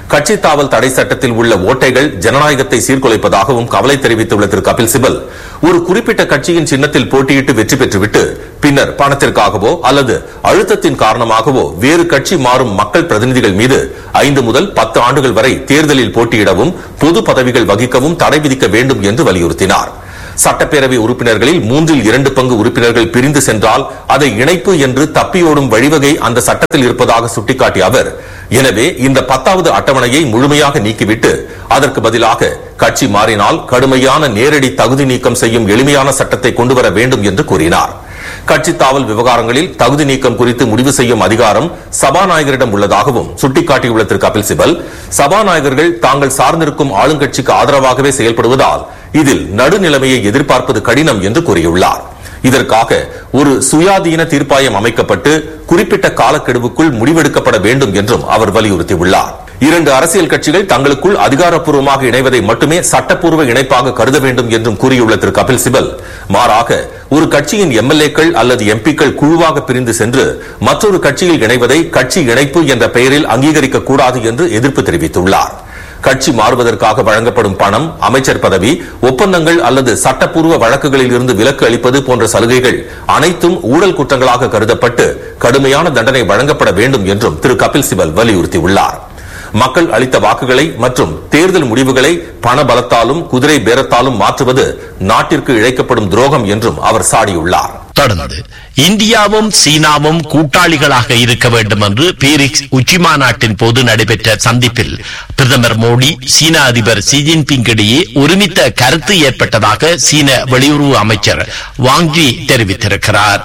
கட்சி தாவல் தடை சட்டத்தில் உள்ள ஓட்டைகள் ஜனநாயகத்தை சீர்குலைப்பதாகவும் கவலை தெரிவித்துள்ள திரு கபில் சிபல் ஒரு குறிப்பிட்ட கட்சியின் சின்னத்தில் போட்டியிட்டு வெற்றி பெற்றுவிட்டு பின்னர் பணத்திற்காகவோ அல்லது அழுத்தத்தின் காரணமாகவோ வேறு கட்சி மாறும் மக்கள் பிரதிநிதிகள் மீது ஐந்து முதல் பத்து ஆண்டுகள் வரை தேர்தலில் போட்டியிடவும் பொது பதவிகள் வகிக்கவும் தடை விதிக்க வேண்டும் என்று வலியுறுத்தினார் சட்டப்பேரவை உறுப்பினர்களில் மூன்றில் இரண்டு பங்கு உறுப்பினர்கள் பிரிந்து சென்றால் அதை இணைப்பு என்று தப்பியோடும் வழிவகை அந்த சட்டத்தில் இருப்பதாக சுட்டிக்காட்டிய அவர் எனவே இந்த பத்தாவது அட்டவணையை முழுமையாக நீக்கிவிட்டு அதற்கு பதிலாக கட்சி மாறினால் கடுமையான நேரடி தகுதி நீக்கம் செய்யும் எளிமையான சட்டத்தை கொண்டுவர வேண்டும் என்று கூறினார் கட்சி தாவல் விவகாரங்களில் தகுதி நீக்கம் குறித்து முடிவு செய்யும் அதிகாரம் சபாநாயகரிடம் உள்ளதாகவும் சுட்டிக்காட்டியுள்ள திரு கபில் சிபல் சபாநாயகர்கள் தாங்கள் சார்ந்திருக்கும் ஆளுங்கட்சிக்கு ஆதரவாகவே செயல்படுவதால் இதில் நடுநிலைமையை எதிர்பார்ப்பது கடினம் என்று கூறியுள்ளார் இதற்காக ஒரு சுயாதீன தீர்ப்பாயம் அமைக்கப்பட்டு குறிப்பிட்ட காலக்கெடுவுக்குள் முடிவெடுக்கப்பட வேண்டும் என்றும் அவர் வலியுறுத்தியுள்ளார் இரண்டு அரசியல் கட்சிகள் தங்களுக்குள் அதிகாரப்பூர்வமாக இணைவதை மட்டுமே சட்டப்பூர்வ இணைப்பாக கருத வேண்டும் என்றும் கூறியுள்ள திரு கபில் சிபல் மாறாக ஒரு கட்சியின் எம்எல்ஏக்கள் அல்லது எம்பிக்கள் குழுவாக பிரிந்து சென்று மற்றொரு கட்சியில் இணைவதை கட்சி இணைப்பு என்ற பெயரில் அங்கீகரிக்க கூடாது என்று எதிர்ப்பு தெரிவித்துள்ளார் கட்சி மாறுவதற்காக வழங்கப்படும் பணம் அமைச்சர் பதவி ஒப்பந்தங்கள் அல்லது சட்டப்பூர்வ வழக்குகளில் இருந்து விலக்கு அளிப்பது போன்ற சலுகைகள் அனைத்தும் ஊழல் குற்றங்களாக கருதப்பட்டு கடுமையான தண்டனை வழங்கப்பட வேண்டும் என்றும் திரு கபில் சிபல் வலியுறுத்தியுள்ளார் மக்கள் அளித்த வாக்குகளை மற்றும் தேர்தல் முடிவுகளை பண பலத்தாலும் குதிரை பேரத்தாலும் மாற்றுவது நாட்டிற்கு இழைக்கப்படும் துரோகம் என்றும் அவர் சாடியுள்ளார் தொடர்ந்து இந்தியாவும் சீனாவும் கூட்டாளிகளாக இருக்க வேண்டும் என்று பீரிக்ஸ் உச்சி மாநாட்டின் போது நடைபெற்ற சந்திப்பில் பிரதமர் மோடி சீன அதிபர் ஷி ஜின்பிங் இடையே ஒருமித்த கருத்து ஏற்பட்டதாக சீன வெளியுறவு அமைச்சர் வாங்ஜி தெரிவித்திருக்கிறார்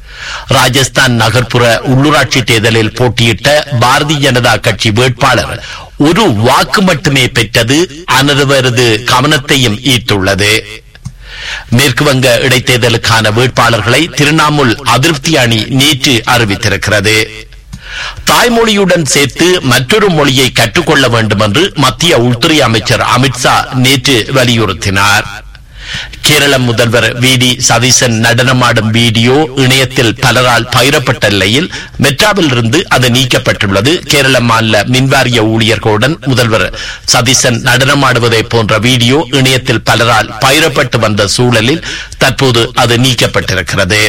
ராஜஸ்தான் நகர்ப்புற உள்ளூராட்சி தேர்தலில் போட்டியிட்ட பாரதிய ஜனதா கட்சி வேட்பாளர் ஒரு வாக்கு மட்டுமே பெற்றது அனைவரது கவனத்தையும் ஈர்த்துள்ளது மேற்கு வங்க இடைத்தேர்தலுக்கான வேட்பாளர்களை திரிணாமுல் அதிருப்தி அணி நேற்று அறிவித்திருக்கிறது தாய்மொழியுடன் சேர்த்து மற்றொரு மொழியை கற்றுக்கொள்ள வேண்டும் என்று மத்திய உள்துறை அமைச்சர் அமித்ஷா நேற்று வலியுறுத்தினார் கேரள முதல்வர் வி டி சதீசன் நடனமாடும் வீடியோ இணையத்தில் பலரால் பகிரப்பட்ட நிலையில் மெட்ராவில் இருந்து அது நீக்கப்பட்டுள்ளது கேரள மாநில மின்வாரிய ஊழியர்களுடன் முதல்வர் சதீசன் நடனமாடுவதை போன்ற வீடியோ இணையத்தில் பலரால் பகிரப்பட்டு வந்த சூழலில் தற்போது அது நீக்கப்பட்டிருக்கிறது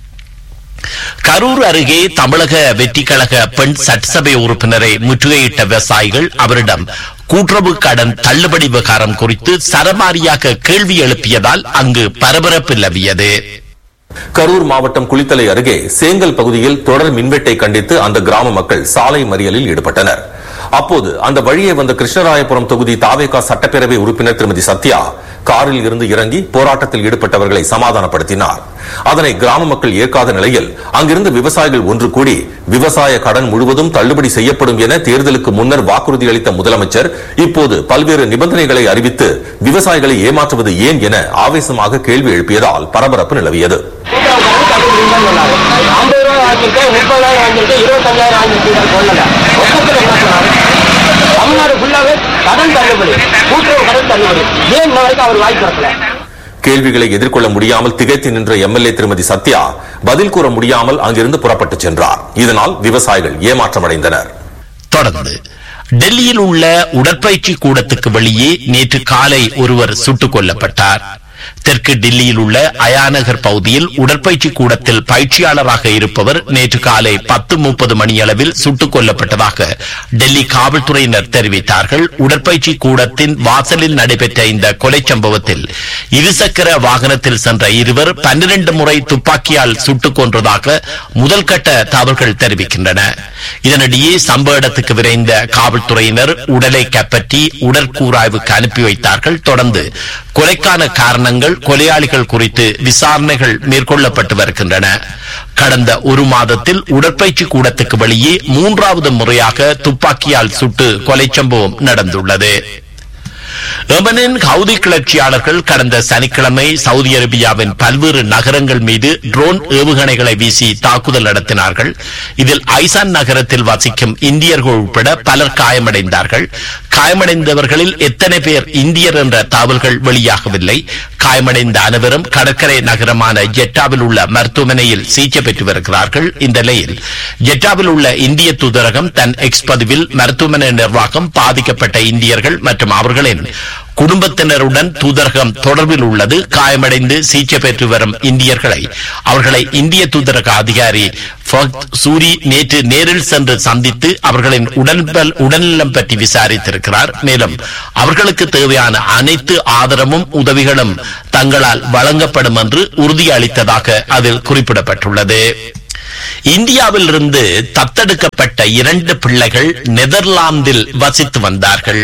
கரூர் அருகே தமிழக வெற்றி கழக பெண் சட்டசபை உறுப்பினரை முற்றுகையிட்ட விவசாயிகள் அவரிடம் கூட்டுறவு கடன் தள்ளுபடி விவகாரம் குறித்து சரமாரியாக கேள்வி எழுப்பியதால் அங்கு பரபரப்பு நிலவியது கரூர் மாவட்டம் குளித்தலை அருகே சேங்கல் பகுதியில் தொடர் மின்வெட்டை கண்டித்து அந்த கிராம மக்கள் சாலை மறியலில் ஈடுபட்டனர் அப்போது அந்த வழியே வந்த கிருஷ்ணராயபுரம் தொகுதி தாவேகா சட்டப்பேரவை உறுப்பினர் திருமதி சத்யா காரில் இருந்து இறங்கி போராட்டத்தில் ஈடுபட்டவர்களை சமாதானப்படுத்தினார் அதனை கிராம மக்கள் ஏற்காத நிலையில் அங்கிருந்து விவசாயிகள் ஒன்று கூடி விவசாய கடன் முழுவதும் தள்ளுபடி செய்யப்படும் என தேர்தலுக்கு முன்னர் வாக்குறுதி அளித்த முதலமைச்சர் இப்போது பல்வேறு நிபந்தனைகளை அறிவித்து விவசாயிகளை ஏமாற்றுவது ஏன் என ஆவேசமாக கேள்வி எழுப்பியதால் பரபரப்பு நிலவியது ஐம்பது ரூபாய் வாங்கியிருக்கேன் முப்பதாயிரம் வாங்கியிருக்கேன் இருபத்தஞ்சாயிரம் வாங்கியிருக்கேன் சொல்லல மொத்தத்தில் என்ன சொன்னாரு தமிழ்நாடு ஃபுல்லாவே கடன் தள்ளுபடி கூட்டுறவு கடன் தள்ளுபடி ஏன் இன்ன வரைக்கும் அவர் வாய் திறக்கல கேள்விகளை எதிர்கொள்ள முடியாமல் திகைத்து நின்ற எம்எல்ஏ திருமதி சத்யா பதில் கூற முடியாமல் அங்கிருந்து புறப்பட்டு சென்றார் இதனால் விவசாயிகள் ஏமாற்றமடைந்தனர் தொடர்ந்து டெல்லியில் உள்ள உடற்பயிற்சி கூடத்துக்கு வெளியே நேற்று காலை ஒருவர் சுட்டுக் கொல்லப்பட்டார் தெற்கு டெல்லியில் உள்ள அயாநகர் பகுதியில் உடற்பயிற்சி கூடத்தில் பயிற்சியாளராக இருப்பவர் நேற்று காலை பத்து முப்பது மணியளவில் சுட்டுக் கொல்லப்பட்டதாக டெல்லி காவல்துறையினர் தெரிவித்தார்கள் உடற்பயிற்சி கூடத்தின் வாசலில் நடைபெற்ற இந்த கொலை சம்பவத்தில் இருசக்கர வாகனத்தில் சென்ற இருவர் பன்னிரண்டு முறை துப்பாக்கியால் சுட்டுக் கொன்றதாக முதல் கட்ட தகவல்கள் தெரிவிக்கின்றன இதனிடையே சம்பவ இடத்துக்கு விரைந்த காவல்துறையினர் உடலை கைப்பற்றி உடற்கூராய்வுக்கு அனுப்பி வைத்தார்கள் தொடர்ந்து கொலைக்கான காரணங்கள் கொலையாளிகள் குறித்து விசாரணைகள் மேற்கொள்ளப்பட்டு வருகின்றன கடந்த ஒரு மாதத்தில் உடற்பயிற்சி கூடத்துக்கு வெளியே மூன்றாவது முறையாக துப்பாக்கியால் சுட்டு கொலை சம்பவம் நடந்துள்ளது எமனின் ஹவுதி கிளர்ச்சியாளர்கள் கடந்த சனிக்கிழமை சவுதி அரேபியாவின் பல்வேறு நகரங்கள் மீது ட்ரோன் ஏவுகணைகளை வீசி தாக்குதல் நடத்தினார்கள் இதில் ஐசான் நகரத்தில் வசிக்கும் இந்தியர்கள் உட்பட பலர் காயமடைந்தார்கள் காயமடைந்தவர்களில் எத்தனை பேர் இந்தியர் என்ற தகவல்கள் வெளியாகவில்லை காயமடைந்த அனைவரும் கடற்கரை நகரமான ஜெட்டாவில் உள்ள மருத்துவமனையில் சிகிச்சை பெற்று வருகிறார்கள் இந்த நிலையில் ஜெட்டாவில் உள்ள இந்திய தூதரகம் தன் எக்ஸ் பதிவில் மருத்துவமனை நிர்வாகம் பாதிக்கப்பட்ட இந்தியர்கள் மற்றும் அவர்களின் குடும்பத்தினருடன் தூதரகம் தொடர்பில் உள்ளது காயமடைந்து சிகிச்சை பெற்று வரும் இந்தியர்களை அவர்களை இந்திய தூதரக அதிகாரி ஃபக்த் சூரி நேற்று நேரில் சென்று சந்தித்து அவர்களின் உடல்பல் உடல்நலம் பற்றி விசாரித்திருக்கிறார் மேலும் அவர்களுக்கு தேவையான அனைத்து ஆதரவும் உதவிகளும் தங்களால் வழங்கப்படும் என்று உறுதியளித்ததாக அதில் குறிப்பிடப்பட்டுள்ளது இந்தியாவில் இருந்து தத்தெடுக்கப்பட்ட இரண்டு பிள்ளைகள் நெதர்லாந்தில் வசித்து வந்தார்கள்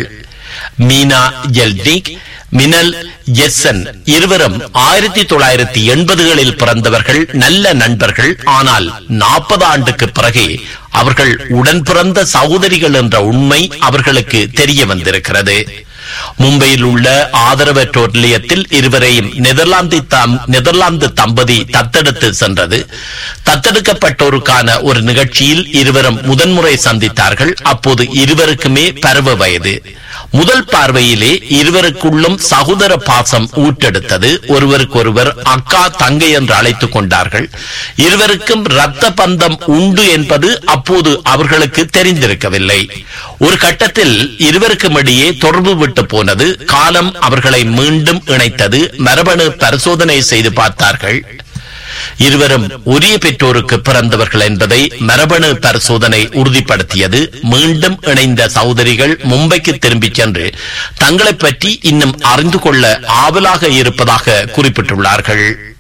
மீனா ஜெல்டிக் மினல் ஜெஸ்ஸன் இருவரும் ஆயிரத்தி தொள்ளாயிரத்தி எண்பதுகளில் பிறந்தவர்கள் நல்ல நண்பர்கள் ஆனால் நாற்பது ஆண்டுக்கு பிறகு அவர்கள் உடன் பிறந்த சகோதரிகள் என்ற உண்மை அவர்களுக்கு தெரிய வந்திருக்கிறது மும்பையில் உள்ள ஆதரவற்றோர் நிலையத்தில் இருவரையும் நெதர்லாந்து தம்- நெதர்லாந்து தம்பதி தத்தெடுத்து சென்றது தத்தெடுக்கப்பட்டோருக்கான ஒரு நிகழ்ச்சியில் இருவரும் முதன்முறை சந்தித்தார்கள் அப்போது இருவருக்குமே பருவ வயது முதல் பார்வையிலே இருவருக்குள்ளும் சகோதர பாசம் ஊற்றெடுத்தது ஒருவருக்கொருவர் அக்கா தங்கை என்று அழைத்துக் கொண்டார்கள் இருவருக்கும் இரத்த பந்தம் உண்டு என்பது அப்போது அவர்களுக்கு தெரிந்திருக்கவில்லை ஒரு கட்டத்தில் இருவருக்கும் இடையே தொடர்பு விட்டு போனது காலம் அவர்களை மீண்டும் இணைத்தது மரபணு பரிசோதனை செய்து பார்த்தார்கள் இருவரும் ஒரே பெற்றோருக்கு பிறந்தவர்கள் என்பதை மரபணு பரிசோதனை உறுதிப்படுத்தியது மீண்டும் இணைந்த சகோதரிகள் மும்பைக்கு திரும்பிச் சென்று தங்களைப் பற்றி இன்னும் அறிந்து கொள்ள ஆவலாக இருப்பதாக குறிப்பிட்டுள்ளார்கள்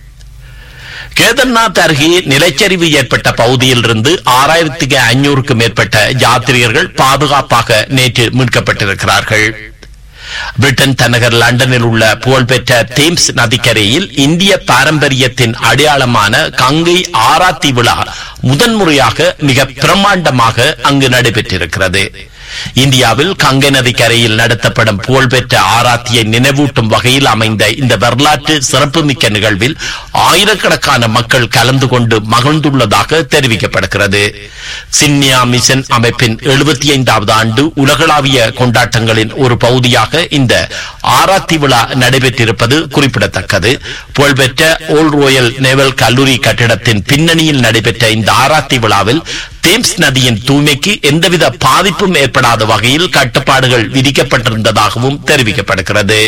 கேதார்நாத் அருகே நிலச்சரிவு ஏற்பட்ட பகுதியில் இருந்து ஆறாயிரத்துக்கு ஐநூறுக்கும் மேற்பட்ட யாத்ரீகர்கள் பாதுகாப்பாக நேற்று மீட்கப்பட்டிருக்கிறார்கள் பிரிட்டன் தலைநகர் லண்டனில் உள்ள புகழ்பெற்ற தேம்ஸ் நதிக்கரையில் இந்திய பாரம்பரியத்தின் அடையாளமான கங்கை ஆராத்தி விழா முதன்முறையாக மிக பிரம்மாண்டமாக அங்கு நடைபெற்றிருக்கிறது இந்தியாவில் கங்கை நதி கரையில் நடத்தப்படும் புகழ்பெற்ற ஆராத்தியை நினைவூட்டும் வகையில் அமைந்த இந்த வரலாற்று சிறப்புமிக்க நிகழ்வில் ஆயிரக்கணக்கான மக்கள் கலந்து கொண்டு மகிழ்ந்துள்ளதாக தெரிவிக்கப்படுகிறது சின்னியா மிஷன் அமைப்பின் எழுபத்தி ஐந்தாவது ஆண்டு உலகளாவிய கொண்டாட்டங்களின் ஒரு பகுதியாக இந்த ஆராத்தி விழா நடைபெற்றிருப்பது குறிப்பிடத்தக்கது புகழ்பெற்ற ஓல் ரோயல் நேவல் கல்லூரி கட்டிடத்தின் பின்னணியில் நடைபெற்ற இந்த ஆராத்தி விழாவில் தேம்ஸ் நதியின் தூய்மைக்கு எந்தவித பாதிப்பும் ஏற்படாத வகையில் கட்டுப்பாடுகள் விதிக்கப்பட்டிருந்ததாகவும் தெரிவிக்கப்படுகிறது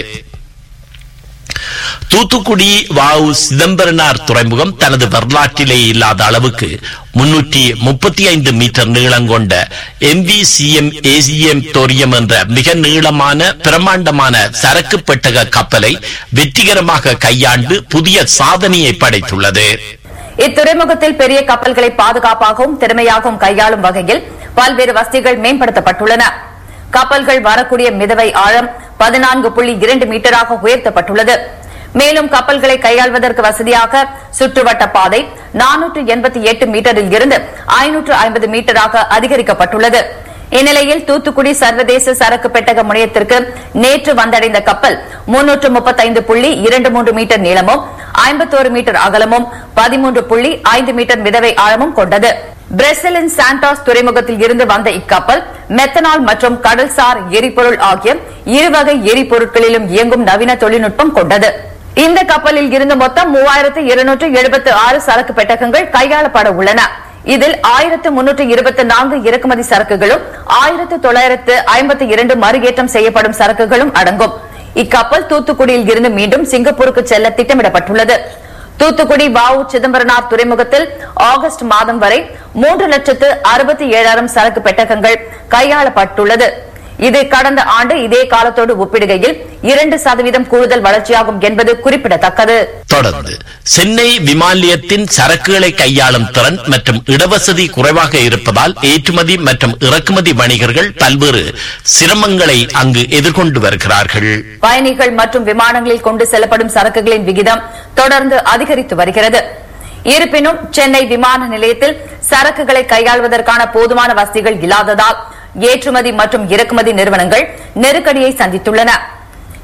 தூத்துக்குடி வாவு சிதம்பரனார் துறைமுகம் தனது வரலாற்றிலே இல்லாத அளவுக்கு முன்னூற்றி முப்பத்தி ஐந்து மீட்டர் நீளம் கொண்ட எம்பிசிஎம் ஏசிஎம் தோரியம் என்ற மிக நீளமான பிரமாண்டமான சரக்கு பெட்டக கப்பலை வெற்றிகரமாக கையாண்டு புதிய சாதனையை படைத்துள்ளது இத்துறைமுகத்தில் பெரிய கப்பல்களை பாதுகாப்பாகவும் திறமையாகவும் கையாளும் வகையில் பல்வேறு வசதிகள் மேம்படுத்தப்பட்டுள்ளன கப்பல்கள் வரக்கூடிய மிதவை ஆழம் பதினான்கு புள்ளி இரண்டு மீட்டராக உயர்த்தப்பட்டுள்ளது மேலும் கப்பல்களை கையாள்வதற்கு வசதியாக சுற்றுவட்ட பாதை நானூற்று எண்பத்தி எட்டு மீட்டரில் இருந்து ஐநூற்று ஐம்பது மீட்டராக அதிகரிக்கப்பட்டுள்ளது இந்நிலையில் தூத்துக்குடி சர்வதேச சரக்கு பெட்டக முனையத்திற்கு நேற்று வந்தடைந்த கப்பல் முன்னூற்று முப்பத்தைந்து புள்ளி இரண்டு மூன்று மீட்டர் நீளமும் ஐம்பத்தோரு மீட்டர் அகலமும் பதிமூன்று புள்ளி ஐந்து மீட்டர் மிதவை ஆழமும் கொண்டது பிரேசிலின் சாண்டாஸ் துறைமுகத்தில் இருந்து வந்த இக்கப்பல் மெத்தனால் மற்றும் கடல்சார் எரிபொருள் ஆகிய இருவகை எரிபொருட்களிலும் இயங்கும் நவீன தொழில்நுட்பம் கொண்டது இந்த கப்பலில் இருந்து மொத்தம் மூவாயிரத்து இருநூற்று எழுபத்து ஆறு சரக்கு பெட்டகங்கள் கையாளப்பட உள்ளன இதில் ஆயிரத்து முன்னூற்று இருபத்தி நான்கு இறக்குமதி சரக்குகளும் ஆயிரத்து தொள்ளாயிரத்து ஐம்பத்தி இரண்டு மறுஏற்றம் செய்யப்படும் சரக்குகளும் அடங்கும் இக்கப்பல் தூத்துக்குடியில் இருந்து மீண்டும் சிங்கப்பூருக்கு செல்ல திட்டமிடப்பட்டுள்ளது தூத்துக்குடி வாவு சிதம்பரனார் துறைமுகத்தில் ஆகஸ்ட் மாதம் வரை மூன்று லட்சத்து அறுபத்தி ஏழாயிரம் சரக்கு பெட்டகங்கள் கையாளப்பட்டுள்ளது இது கடந்த ஆண்டு இதே காலத்தோடு ஒப்பிடுகையில் இரண்டு சதவீதம் கூடுதல் வளர்ச்சியாகும் என்பது குறிப்பிடத்தக்கது தொடர்ந்து சென்னை விமான நிலையத்தின் சரக்குகளை கையாளும் திறன் மற்றும் இடவசதி குறைவாக இருப்பதால் ஏற்றுமதி மற்றும் இறக்குமதி வணிகர்கள் பல்வேறு சிரமங்களை அங்கு எதிர்கொண்டு வருகிறார்கள் பயணிகள் மற்றும் விமானங்களில் கொண்டு செல்லப்படும் சரக்குகளின் விகிதம் தொடர்ந்து அதிகரித்து வருகிறது இருப்பினும் சென்னை விமான நிலையத்தில் சரக்குகளை கையாள்வதற்கான போதுமான வசதிகள் இல்லாததால் ஏற்றுமதி மற்றும் இறக்குமதி நிறுவனங்கள் நெருக்கடியை சந்தித்துள்ளன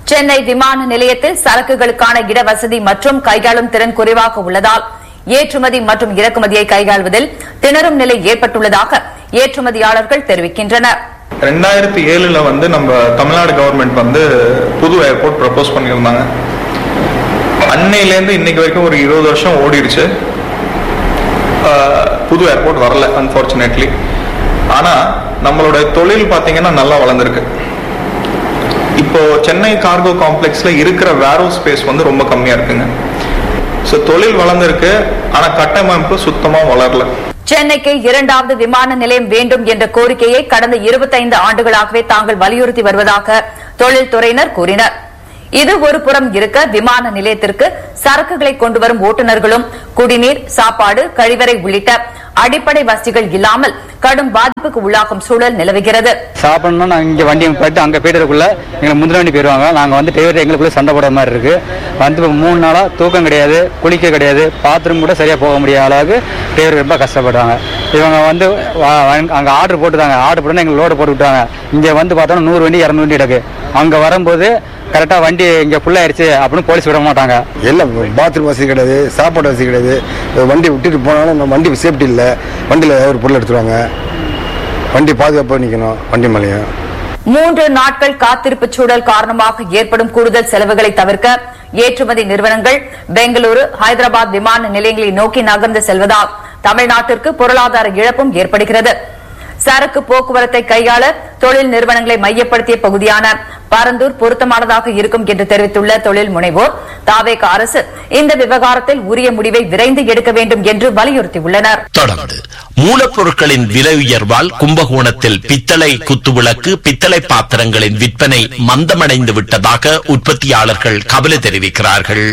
சென்னை விமான நிலையத்தில் சரக்குகளுக்கான இடவசதி மற்றும் கையாளும் திறன் குறைவாக உள்ளதால் ஏற்றுமதி மற்றும் இறக்குமதியை கையாள்வதில் திணறும் நிலை ஏற்பட்டுள்ளதாக ஏற்றுமதியாளர்கள் தெரிவிக்கின்றனர் ரெண்டாயிரத்தி ஏழுல வந்து நம்ம தமிழ்நாடு கவர்மெண்ட் வந்து புது ஏர்போர்ட் ப்ரப்போஸ் பண்ணியிருந்தாங்க அன்னையிலேருந்து இன்னைக்கு வரைக்கும் ஒரு இருபது வருஷம் ஓடிடுச்சு ஆஹ் புது ஏர்போர்ட் வரல அன்ஃபார்ச்சுனேட்லி ஆனால் நம்மளோட தொழில் பார்த்தீங்கன்னா நல்லா வளர்ந்துருக்கு இப்போ சென்னை கார்கோ காம்ப்ளெக்ஸ்ல இருக்கிற வேரோ ஸ்பேஸ் வந்து ரொம்ப கம்மியா இருக்குங்க ஸோ தொழில் வளர்ந்துருக்கு ஆனா கட்டமைப்பு சுத்தமா வளரல சென்னைக்கு இரண்டாவது விமான நிலையம் வேண்டும் என்ற கோரிக்கையை கடந்த 25 ஆண்டுகளாகவே தாங்கள் வலியுறுத்தி வருவதாக தொழில்துறையினர் கூறினர் இது ஒரு புறம் இருக்க விமான நிலையத்திற்கு சரக்குகளை கொண்டு வரும் ஓட்டுநர்களும் குடிநீர் சாப்பாடு கழிவறை உள்ளிட்ட அடிப்படை வசதிகள் இல்லாமல் கடும் பாதிப்புக்கு உள்ளாகும் சூழல் நிலவுகிறது சாப்பிடணும் நாங்கள் இங்கே வண்டி போயிட்டு அங்கே போயிட்டுறதுக்குள்ள எங்களை முந்தின வண்டி போயிடுவாங்க நாங்கள் வந்து டிரைவர் எங்களுக்குள்ள சண்டை போடுற மாதிரி இருக்கு வந்து இப்போ மூணு நாளாக தூக்கம் கிடையாது குளிக்க கிடையாது பாத்ரூம் கூட சரியாக போக முடியாத அளவுக்கு டிரைவர் ரொம்ப கஷ்டப்படுறாங்க இவங்க வந்து அங்கே ஆர்டர் போட்டுதாங்க ஆர்டர் போட்டு எங்களுக்கு லோடு போட்டு விட்டாங்க இங்கே வந்து பார்த்தோன்னா நூறு வண்டி இரநூறு வண்டி கிடக்கு அங்கே வரும்போது கரெக்டாக வண்டி இங்கே ஃபுல்லாயிருச்சு அப்படின்னு போலீஸ் விட மாட்டாங்க எல்லாம் பாத்ரூம் வசதி கிடையாது சாப்பாடு வசதி கிடையாது வண்டி விட்டுட்டு போனாலும் நம்ம வண்டி சேஃப்டி இல்லை வண்டியில் ஒரு பொருள் எடுத்துருவாங்க வண்டி பாதுகாப்பாக நிற்கணும் வண்டி மேலேயும் மூன்று நாட்கள் காத்திருப்பு சூழல் காரணமாக ஏற்படும் கூடுதல் செலவுகளை தவிர்க்க ஏற்றுமதி நிறுவனங்கள் பெங்களூரு ஹைதராபாத் விமான நிலையங்களை நோக்கி நகர்ந்து செல்வதால் தமிழ்நாட்டிற்கு பொருளாதார இழப்பும் ஏற்படுகிறது சரக்கு போக்குவரத்தை கையாள தொழில் நிறுவனங்களை மையப்படுத்திய பகுதியான பரந்தூர் பொருத்தமானதாக இருக்கும் என்று தெரிவித்துள்ள தொழில் முனைவோர் தாவேக அரசு இந்த விவகாரத்தில் உரிய முடிவை விரைந்து எடுக்க வேண்டும் என்று வலியுறுத்தியுள்ளனர் தொடர்ந்து மூலப்பொருட்களின் விலை உயர்வால் கும்பகோணத்தில் பித்தளை குத்துவிளக்கு பித்தளை பாத்திரங்களின் விற்பனை மந்தமடைந்து விட்டதாக உற்பத்தியாளர்கள் கவலை தெரிவிக்கிறார்கள்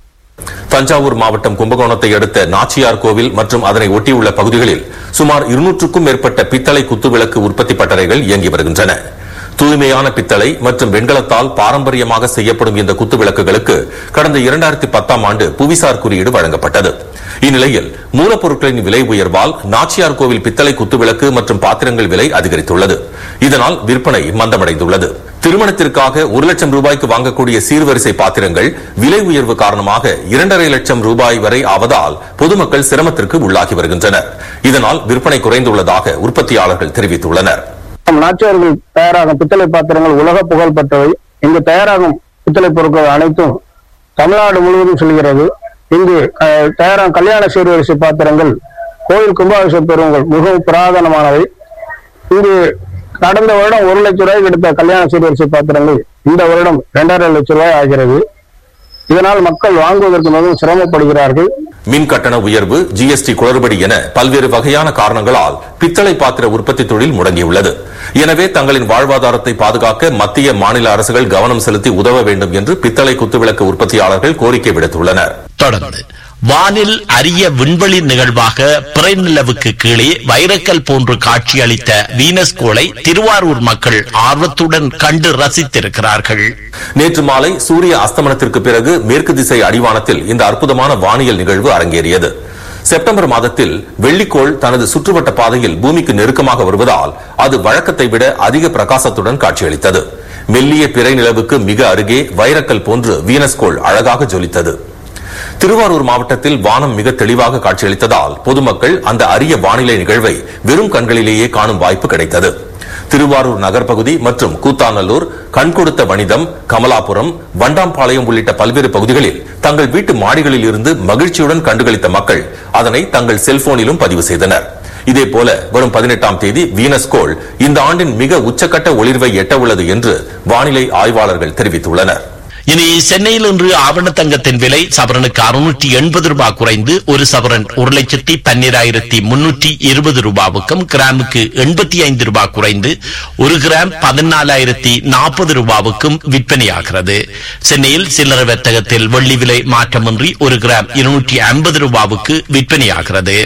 தஞ்சாவூர் மாவட்டம் கும்பகோணத்தை அடுத்த நாச்சியார் கோவில் மற்றும் அதனை ஒட்டியுள்ள பகுதிகளில் சுமார் இருநூற்றுக்கும் மேற்பட்ட பித்தளை குத்துவிளக்கு உற்பத்தி பட்டறைகள் இயங்கி வருகின்றன தூய்மையான பித்தளை மற்றும் வெண்கலத்தால் பாரம்பரியமாக செய்யப்படும் இந்த குத்து விளக்குகளுக்கு கடந்த இரண்டாயிரத்தி பத்தாம் ஆண்டு புவிசார் குறியீடு வழங்கப்பட்டது இந்நிலையில் மூலப்பொருட்களின் விலை உயர்வால் நாச்சியார் கோவில் பித்தளை குத்துவிளக்கு மற்றும் பாத்திரங்கள் விலை அதிகரித்துள்ளது இதனால் விற்பனை மந்தமடைந்துள்ளது திருமணத்திற்காக ஒரு லட்சம் ரூபாய்க்கு வாங்கக்கூடிய சீர்வரிசை பாத்திரங்கள் விலை உயர்வு காரணமாக இரண்டரை லட்சம் ரூபாய் வரை ஆவதால் பொதுமக்கள் சிரமத்திற்கு உள்ளாகி வருகின்றனர் இதனால் விற்பனை குறைந்துள்ளதாக உற்பத்தியாளர்கள் தெரிவித்துள்ளனர் நாச்சியார்கள் தயாராகும் பித்தளை பாத்திரங்கள் உலக புகழ் பெற்றவை இங்கு தயாராகும் பித்தளை பொருட்கள் அனைத்தும் தமிழ்நாடு முழுவதும் செல்கிறது இங்கு அஹ், தயாராகும் கல்யாண சீர்வரிசை பாத்திரங்கள் கோயில் கும்பாபிஷேக பெருமங்கள் மிகவும் புராதனமானவை இங்கு கடந்த வருடம் ஒரு லட்சம் ரூபாய்க்கு எடுத்த கல்யாண சீர்வரிசை பாத்திரங்கள் இந்த வருடம் இரண்டரை லட்சம் ரூபாய் ஆகிறது இதனால் மக்கள் வாங்குவதற்கு மிகவும் சிரமப்படுகிறார்கள் மின் கட்டண உயர்வு ஜிஎஸ்டி குளறுபடி என பல்வேறு வகையான காரணங்களால் பித்தளை பாத்திர உற்பத்தி தொழில் முடங்கியுள்ளது எனவே தங்களின் வாழ்வாதாரத்தை பாதுகாக்க மத்திய மாநில அரசுகள் கவனம் செலுத்தி உதவ வேண்டும் என்று பித்தளை குத்துவிளக்கு உற்பத்தியாளர்கள் கோரிக்கை விடுத்துள்ளனர் தொடர்ந்து வானில் அரிய விண்வெளி நிகழ்வாக பிறைநிலவுக்கு கீழே வைரக்கல் போன்று காட்சியளித்த வீனஸ் கோளை திருவாரூர் மக்கள் ஆர்வத்துடன் கண்டு ரசித்திருக்கிறார்கள் நேற்று மாலை சூரிய அஸ்தமனத்திற்கு பிறகு மேற்கு திசை அடிவானத்தில் இந்த அற்புதமான வானியல் நிகழ்வு அரங்கேறியது செப்டம்பர் மாதத்தில் வெள்ளிக்கோள் தனது சுற்றுவட்ட பாதையில் பூமிக்கு நெருக்கமாக வருவதால் அது வழக்கத்தை விட அதிக பிரகாசத்துடன் காட்சியளித்தது மெல்லிய பிறை நிலவுக்கு மிக அருகே வைரக்கல் போன்று வீனஸ் கோள் அழகாக ஜொலித்தது திருவாரூர் மாவட்டத்தில் வானம் மிக தெளிவாக காட்சியளித்ததால் பொதுமக்கள் அந்த அரிய வானிலை நிகழ்வை வெறும் கண்களிலேயே காணும் வாய்ப்பு கிடைத்தது திருவாரூர் நகர்பகுதி மற்றும் கூத்தாநல்லூர் கண்கொடுத்த வனிதம் கமலாபுரம் வண்டாம்பாளையம் உள்ளிட்ட பல்வேறு பகுதிகளில் தங்கள் வீட்டு மாடிகளில் இருந்து மகிழ்ச்சியுடன் கண்டுகளித்த மக்கள் அதனை தங்கள் செல்போனிலும் பதிவு செய்தனர் இதேபோல வரும் பதினெட்டாம் தேதி வீனஸ் கோள் இந்த ஆண்டின் மிக உச்சக்கட்ட ஒளிர்வை எட்ட உள்ளது என்று வானிலை ஆய்வாளர்கள் தெரிவித்துள்ளனர் இனி சென்னையில் இன்று ஆவண தங்கத்தின் விலை சவரனுக்கு அறுநூற்றி எண்பது ரூபாய் குறைந்து ஒரு சவரன் ஒரு லட்சத்தி பன்னிராயிரத்தி முன்னூற்றி இருபது ரூபாவுக்கும் கிராமுக்கு எண்பத்தி ஐந்து ரூபாய் குறைந்து ஒரு கிராம் பதினாலாயிரத்தி நாற்பது ரூபாவுக்கும் விற்பனையாகிறது சென்னையில் சில்லறை வர்த்தகத்தில் வெள்ளி விலை மாற்றமின்றி ஒரு கிராம் இருநூற்றி ஐம்பது ரூபாவுக்கு விற்பனையாகிறது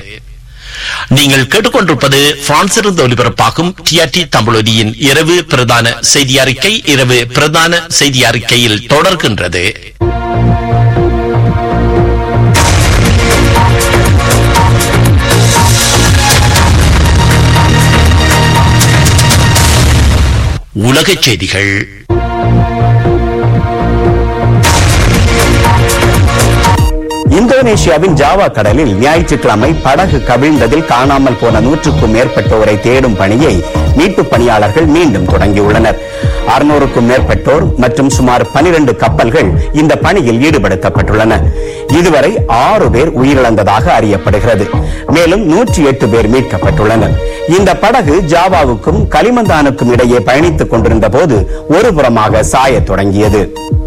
நீங்கள் கேட்டுக்கொண்டிருப்பது பிரான்சிலிருந்து ஒலிபரப்பாகும் டிஆர்டி தமிழொலியின் இரவு பிரதான செய்தி அறிக்கை இரவு பிரதான செய்தி அறிக்கையில் தொடர்கின்றது உலகச் செய்திகள் இந்தோனேஷியாவின் ஜாவா கடலில் ஞாயிற்றுக்கிழமை படகு கவிழ்ந்ததில் காணாமல் போன நூற்றுக்கும் மேற்பட்டோரை தேடும் பணியை மீட்புப் பணியாளர்கள் மீண்டும் தொடங்கியுள்ளனர் அறுநூறுக்கும் மேற்பட்டோர் மற்றும் சுமார் 12 கப்பல்கள் இந்த பணியில் ஈடுபடுத்தப்பட்டுள்ளன இதுவரை ஆறு பேர் உயிரிழந்ததாக அறியப்படுகிறது மேலும் நூற்றி எட்டு பேர் மீட்கப்பட்டுள்ளனர் இந்த படகு ஜாவாவுக்கும் களிமந்தானுக்கும் இடையே பயணித்துக் கொண்டிருந்த போது ஒருபுறமாக சாயத் தொடங்கியது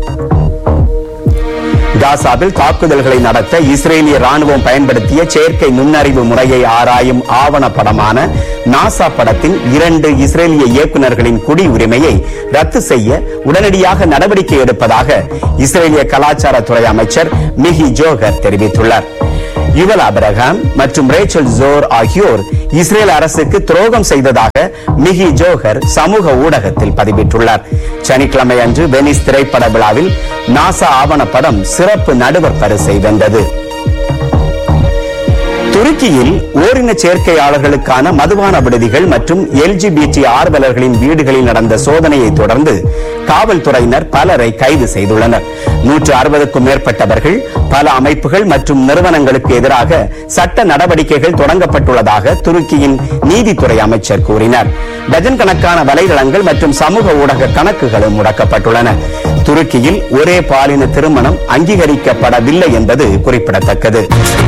காசாவில் தாக்குதல்களை நடத்த இஸ்ரேலிய ராணுவம் பயன்படுத்திய செயற்கை நுண்ணறிவு முறையை ஆராயும் ஆவணப்படமான நாசா படத்தின் இரண்டு இஸ்ரேலிய இயக்குநர்களின் குடியுரிமையை ரத்து செய்ய உடனடியாக நடவடிக்கை எடுப்பதாக இஸ்ரேலிய கலாச்சாரத்துறை அமைச்சர் மிஹி ஜோகர் தெரிவித்துள்ளார் யுவல் அப்ரஹாம் மற்றும் ரேச்சல் ஜோர் ஆகியோர் இஸ்ரேல் அரசுக்கு துரோகம் செய்ததாக மிகி ஜோஹர் சமூக ஊடகத்தில் பதிவிட்டுள்ளார் சனிக்கிழமை அன்று வெனிஸ் திரைப்பட விழாவில் நாசா ஆவணப்படம் சிறப்பு நடுவர் பரிசை வென்றது துருக்கியில் ஓரின சேர்க்கையாளர்களுக்கான மதுபான விடுதிகள் மற்றும் எல்ஜிபிடி ஆர்வலர்களின் வீடுகளில் நடந்த சோதனையை தொடர்ந்து காவல்துறையினர் பலரை கைது செய்துள்ளனர் நூற்று அறுபதுக்கும் மேற்பட்டவர்கள் பல அமைப்புகள் மற்றும் நிறுவனங்களுக்கு எதிராக சட்ட நடவடிக்கைகள் தொடங்கப்பட்டுள்ளதாக துருக்கியின் நீதித்துறை அமைச்சர் கூறினார் டஜன் கணக்கான வலைதளங்கள் மற்றும் சமூக ஊடக கணக்குகளும் முடக்கப்பட்டுள்ளன துருக்கியில் ஒரே பாலின திருமணம் அங்கீகரிக்கப்படவில்லை என்பது குறிப்பிடத்தக்கது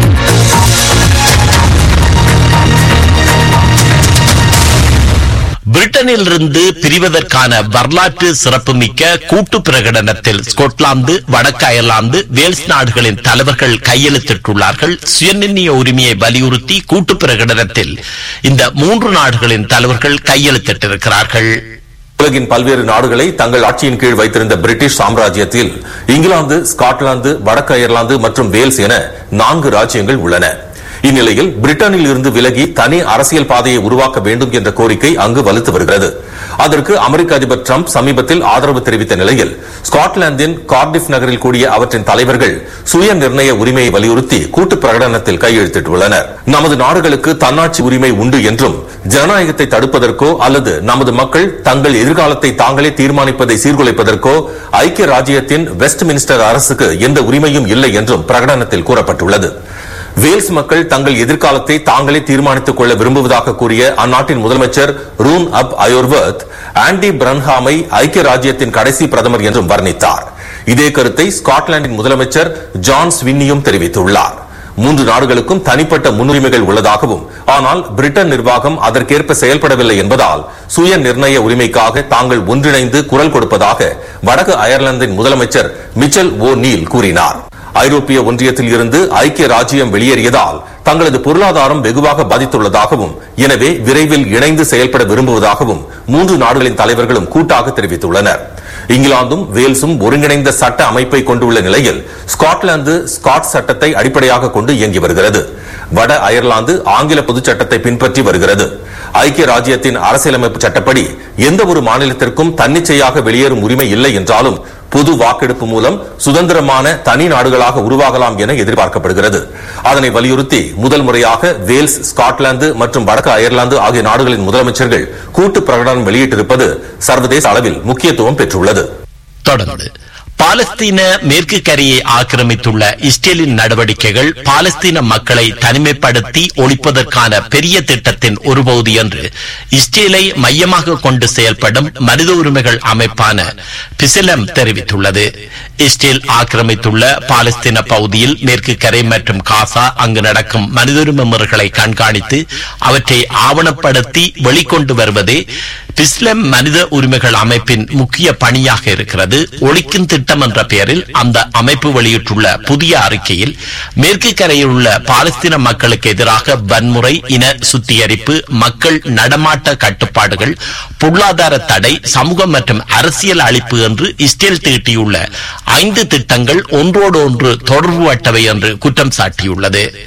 பிரிட்டனிலிருந்து பிரிவதற்கான வரலாற்று சிறப்புமிக்க கூட்டு பிரகடனத்தில் ஸ்கொட்லாந்து வடக்கு அயர்லாந்து வேல்ஸ் நாடுகளின் தலைவர்கள் கையெழுத்திட்டுள்ளார்கள் சுயநிர்ணய உரிமையை வலியுறுத்தி கூட்டு பிரகடனத்தில் இந்த மூன்று நாடுகளின் தலைவர்கள் கையெழுத்திட்டிருக்கிறார்கள் உலகின் பல்வேறு நாடுகளை தங்கள் ஆட்சியின் கீழ் வைத்திருந்த பிரிட்டிஷ் சாம்ராஜ்யத்தில் இங்கிலாந்து ஸ்காட்லாந்து வடக்கு அயர்லாந்து மற்றும் வேல்ஸ் என நான்கு ராஜ்யங்கள் உள்ளன இந்நிலையில் பிரிட்டனில் இருந்து விலகி தனி அரசியல் பாதையை உருவாக்க வேண்டும் என்ற கோரிக்கை அங்கு வலுத்து வருகிறது அதற்கு அமெரிக்க அதிபர் டிரம்ப் சமீபத்தில் ஆதரவு தெரிவித்த நிலையில் ஸ்காட்லாந்தின் கார்டிஃப் நகரில் கூடிய அவற்றின் தலைவர்கள் சுய நிர்ணய உரிமையை வலியுறுத்தி கூட்டு பிரகடனத்தில் கையெழுத்திட்டுள்ளனர் நமது நாடுகளுக்கு தன்னாட்சி உரிமை உண்டு என்றும் ஜனநாயகத்தை தடுப்பதற்கோ அல்லது நமது மக்கள் தங்கள் எதிர்காலத்தை தாங்களே தீர்மானிப்பதை சீர்குலைப்பதற்கோ ஐக்கிய ராஜ்யத்தின் வெஸ்ட் மினிஸ்டர் அரசுக்கு எந்த உரிமையும் இல்லை என்றும் பிரகடனத்தில் கூறப்பட்டுள்ளது வேல்ஸ் மக்கள் தங்கள் எதிர்காலத்தை தாங்களே தீர்மானித்துக் கொள்ள விரும்புவதாக கூறிய அந்நாட்டின் முதலமைச்சர் ரூன் அப் அயோர்வர்த் ஆண்டி பிரன்ஹாமை ஐக்கிய ராஜ்யத்தின் கடைசி பிரதமர் என்றும் வர்ணித்தார் இதே கருத்தை ஸ்காட்லாந்தின் முதலமைச்சர் ஜான் ஸ்வின்னியும் தெரிவித்துள்ளார் மூன்று நாடுகளுக்கும் தனிப்பட்ட முன்னுரிமைகள் உள்ளதாகவும் ஆனால் பிரிட்டன் நிர்வாகம் அதற்கேற்ப செயல்படவில்லை என்பதால் சுய நிர்ணய உரிமைக்காக தாங்கள் ஒன்றிணைந்து குரல் கொடுப்பதாக வடக்கு அயர்லாந்தின் முதலமைச்சர் மிச்சல் ஓ நீல் கூறினார் ஐரோப்பிய ஒன்றியத்தில் இருந்து ஐக்கிய ராஜ்யம் வெளியேறியதால் தங்களது பொருளாதாரம் வெகுவாக பாதித்துள்ளதாகவும் எனவே விரைவில் இணைந்து செயல்பட விரும்புவதாகவும் மூன்று நாடுகளின் தலைவர்களும் கூட்டாக தெரிவித்துள்ளனர் இங்கிலாந்தும் வேல்ஸும் ஒருங்கிணைந்த சட்ட அமைப்பை கொண்டுள்ள நிலையில் ஸ்காட்லாந்து ஸ்காட் சட்டத்தை அடிப்படையாக கொண்டு இயங்கி வருகிறது வட அயர்லாந்து ஆங்கில பொதுச் சட்டத்தை பின்பற்றி வருகிறது ஐக்கிய ராஜ்யத்தின் அரசியலமைப்பு சட்டப்படி எந்த ஒரு மாநிலத்திற்கும் தன்னிச்சையாக வெளியேறும் உரிமை இல்லை என்றாலும் பொது வாக்கெடுப்பு மூலம் சுதந்திரமான தனி நாடுகளாக உருவாகலாம் என எதிர்பார்க்கப்படுகிறது அதனை வலியுறுத்தி முதல் முறையாக வேல்ஸ் ஸ்காட்லாந்து மற்றும் வடக்கு அயர்லாந்து ஆகிய நாடுகளின் முதலமைச்சர்கள் கூட்டு பிரகடனம் வெளியிட்டிருப்பது சர்வதேச அளவில் முக்கியத்துவம் பெற்றுள்ளது தொடர்ந்து பாலஸ்தீன மேற்கு கரையை ஆக்கிரமித்துள்ள இஸ்ரேலின் நடவடிக்கைகள் பாலஸ்தீன மக்களை தனிமைப்படுத்தி ஒழிப்பதற்கான பெரிய திட்டத்தின் ஒரு பகுதி என்று இஸ்ரேலை மையமாக கொண்டு செயல்படும் மனித உரிமைகள் அமைப்பான பிசிலம் தெரிவித்துள்ளது இஸ்ரேல் ஆக்கிரமித்துள்ள பாலஸ்தீன பகுதியில் மேற்கு கரை மற்றும் காசா அங்கு நடக்கும் மனித உரிமை முறைகளை கண்காணித்து அவற்றை ஆவணப்படுத்தி வெளிக்கொண்டு வருவதே பிஸ்லம் மனித உரிமைகள் அமைப்பின் முக்கிய பணியாக இருக்கிறது ஒழிக்கும் திட்டம் என்ற பெயரில் அந்த அமைப்பு வெளியிட்டுள்ள புதிய அறிக்கையில் மேற்கு கரையில் உள்ள பாலஸ்தீன மக்களுக்கு எதிராக வன்முறை இன சுத்திகரிப்பு மக்கள் நடமாட்ட கட்டுப்பாடுகள் பொருளாதார தடை சமூக மற்றும் அரசியல் அழிப்பு என்று இஸ்ரேல் தீட்டியுள்ள ஐந்து திட்டங்கள் ஒன்றோடு ஒன்று தொடர்பு அட்டவை என்று குற்றம் சாட்டியுள்ளது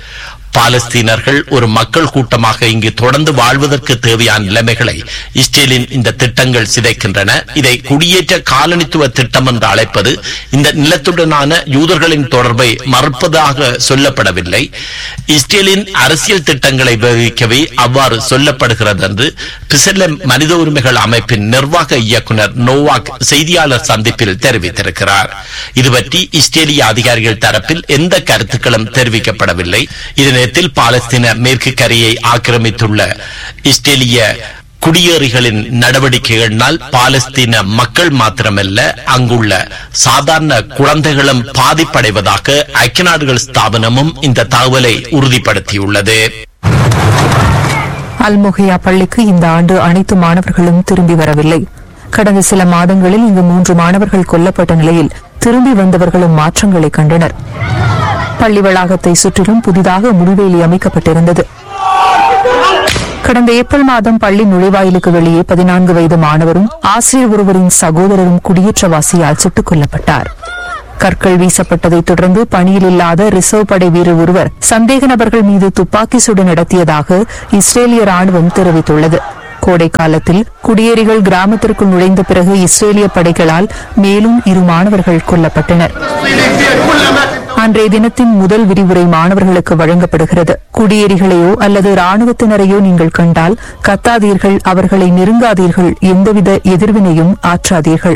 பாலஸ்தீனர்கள் ஒரு மக்கள் கூட்டமாக இங்கு தொடர்ந்து வாழ்வதற்கு தேவையான நிலைமைகளை இஸ்ரேலின் இந்த திட்டங்கள் சிதைக்கின்றன இதை குடியேற்ற காலனித்துவ திட்டம் என்று அழைப்பது இந்த நிலத்துடனான யூதர்களின் தொடர்பை மறுப்பதாக சொல்லப்படவில்லை இஸ்ரேலின் அரசியல் திட்டங்களை விவரிக்கவே அவ்வாறு சொல்லப்படுகிறது என்று பிசல்லம் மனித உரிமைகள் அமைப்பின் நிர்வாக இயக்குனர் நோவாக் செய்தியாளர் சந்திப்பில் தெரிவித்திருக்கிறார் இது பற்றி இஸ்ரேலிய அதிகாரிகள் தரப்பில் எந்த கருத்துக்களும் தெரிவிக்கப்படவில்லை இதே நேரத்தில் பாலஸ்தீன மேற்கு கரையை ஆக்கிரமித்துள்ள இஸ்ரேலிய குடியேறிகளின் நடவடிக்கைகளினால் பாலஸ்தீன மக்கள் மாத்திரமல்ல அங்குள்ள சாதாரண குழந்தைகளும் பாதிப்படைவதாக ஐக்கிய நாடுகள் ஸ்தாபனமும் இந்த தகவலை உறுதிப்படுத்தியுள்ளது அல்முகையா பள்ளிக்கு இந்த ஆண்டு அனைத்து மாணவர்களும் திரும்பி வரவில்லை கடந்த சில மாதங்களில் இங்கு மூன்று மாணவர்கள் கொல்லப்பட்ட நிலையில் திரும்பி வந்தவர்களும் மாற்றங்களை கண்டனர் பள்ளி வளாகத்தை சுற்றிலும் புதிதாக முள்வேலி அமைக்கப்பட்டிருந்தது கடந்த ஏப்ரல் மாதம் பள்ளி நுழைவாயிலுக்கு வெளியே பதினான்கு வயது மாணவரும் ஆசிரியர் ஒருவரின் சகோதரரும் குடியேற்றவாசியால் சுட்டுக் கொல்லப்பட்டார் கற்கள் வீசப்பட்டதைத் தொடர்ந்து பணியில் இல்லாத ரிசர்வ் படை வீரர் ஒருவர் சந்தேக நபர்கள் மீது துப்பாக்கி சூடு நடத்தியதாக இஸ்ரேலிய ராணுவம் தெரிவித்துள்ளது கோடை காலத்தில் குடியேறிகள் கிராமத்திற்குள் நுழைந்த பிறகு இஸ்ரேலிய படைகளால் மேலும் இரு மாணவர்கள் கொல்லப்பட்டனர் அன்றைய தினத்தின் முதல் விரிவுரை மாணவர்களுக்கு வழங்கப்படுகிறது குடியேறிகளையோ அல்லது ராணுவத்தினரையோ நீங்கள் கண்டால் கத்தாதீர்கள் அவர்களை நெருங்காதீர்கள் எந்தவித எதிர்வினையும் ஆற்றாதீர்கள்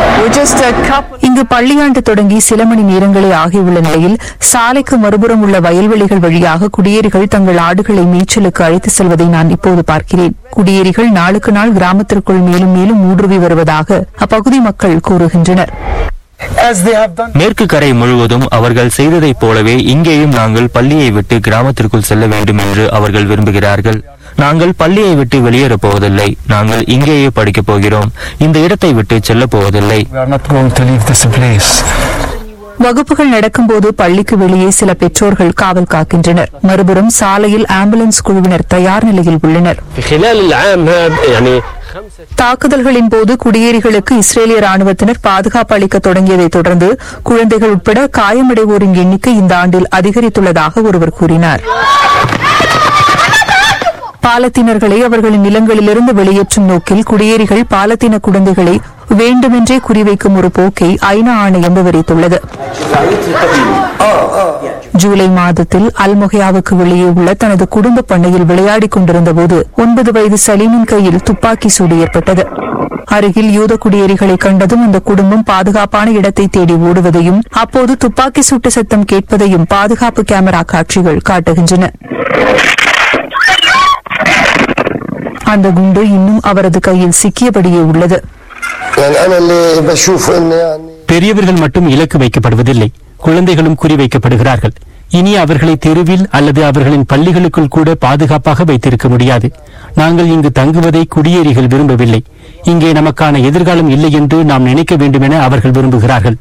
இங்கு பள்ளியாண்டு தொடங்கி சில மணி நேரங்களே ஆகியுள்ள நிலையில் சாலைக்கு மறுபுறம் உள்ள வயல்வெளிகள் வழியாக குடியேறிகள் தங்கள் ஆடுகளை மேய்ச்சலுக்கு அழைத்து செல்வதை நான் இப்போது பார்க்கிறேன் குடியேறிகள் நாளுக்கு நாள் கிராமத்திற்குள் மேலும் மேலும் ஊடுருவி வருவதாக அப்பகுதி மக்கள் கூறுகின்றனர் மேற்கு கரை முழுவதும் அவர்கள் செய்ததைப் போலவே இங்கேயும் நாங்கள் பள்ளியை விட்டு கிராமத்திற்குள் செல்ல வேண்டும் என்று அவர்கள் விரும்புகிறார்கள் நாங்கள் பள்ளியை விட்டு வெளியேறப் போவதில்லை நாங்கள் இங்கேயே படிக்கப் போகிறோம் இந்த இடத்தை விட்டு செல்லப் போவதில்லை வகுப்புகள் நடக்கும்போது பள்ளிக்கு வெளியே சில பெற்றோர்கள் காவல் காக்கின்றனர் மறுபுறம் சாலையில் ஆம்புலன்ஸ் குழுவினர் தயார் நிலையில் உள்ளனர் தாக்குதல்களின் போது குடியேறிகளுக்கு இஸ்ரேலிய ராணுவத்தினர் பாதுகாப்பு அளிக்க தொடங்கியதைத் தொடர்ந்து குழந்தைகள் உட்பட காயமடைவோரின் எண்ணிக்கை இந்த ஆண்டில் அதிகரித்துள்ளதாக ஒருவர் கூறினார் பாலத்தினர்களை அவர்களின் நிலங்களிலிருந்து வெளியேற்றும் நோக்கில் குடியேறிகள் பாலத்தின குழந்தைகளை வேண்டுமென்றே குறிவைக்கும் ஒரு போக்கை ஐநா ஆணையம் விவரித்துள்ளது ஜூலை மாதத்தில் அல்மொஹியாவுக்கு வெளியே உள்ள தனது குடும்ப பண்ணையில் விளையாடிக் கொண்டிருந்த போது ஒன்பது வயது சலீமின் கையில் துப்பாக்கி சூடு ஏற்பட்டது அருகில் யூத குடியேறிகளை கண்டதும் அந்த குடும்பம் பாதுகாப்பான இடத்தை தேடி ஓடுவதையும் அப்போது துப்பாக்கி சூட்டு சத்தம் கேட்பதையும் பாதுகாப்பு கேமரா காட்சிகள் காட்டுகின்றன அந்த குண்டு இன்னும் அவரது கையில் சிக்கியபடியே உள்ளது பெரியவர்கள் மட்டும் இலக்கு வைக்கப்படுவதில்லை குழந்தைகளும் குறிவைக்கப்படுகிறார்கள் இனி அவர்களை தெருவில் அல்லது அவர்களின் பள்ளிகளுக்குள் கூட பாதுகாப்பாக வைத்திருக்க முடியாது நாங்கள் இங்கு தங்குவதை குடியேறிகள் விரும்பவில்லை இங்கே நமக்கான எதிர்காலம் இல்லை என்று நாம் நினைக்க வேண்டும் என அவர்கள் விரும்புகிறார்கள்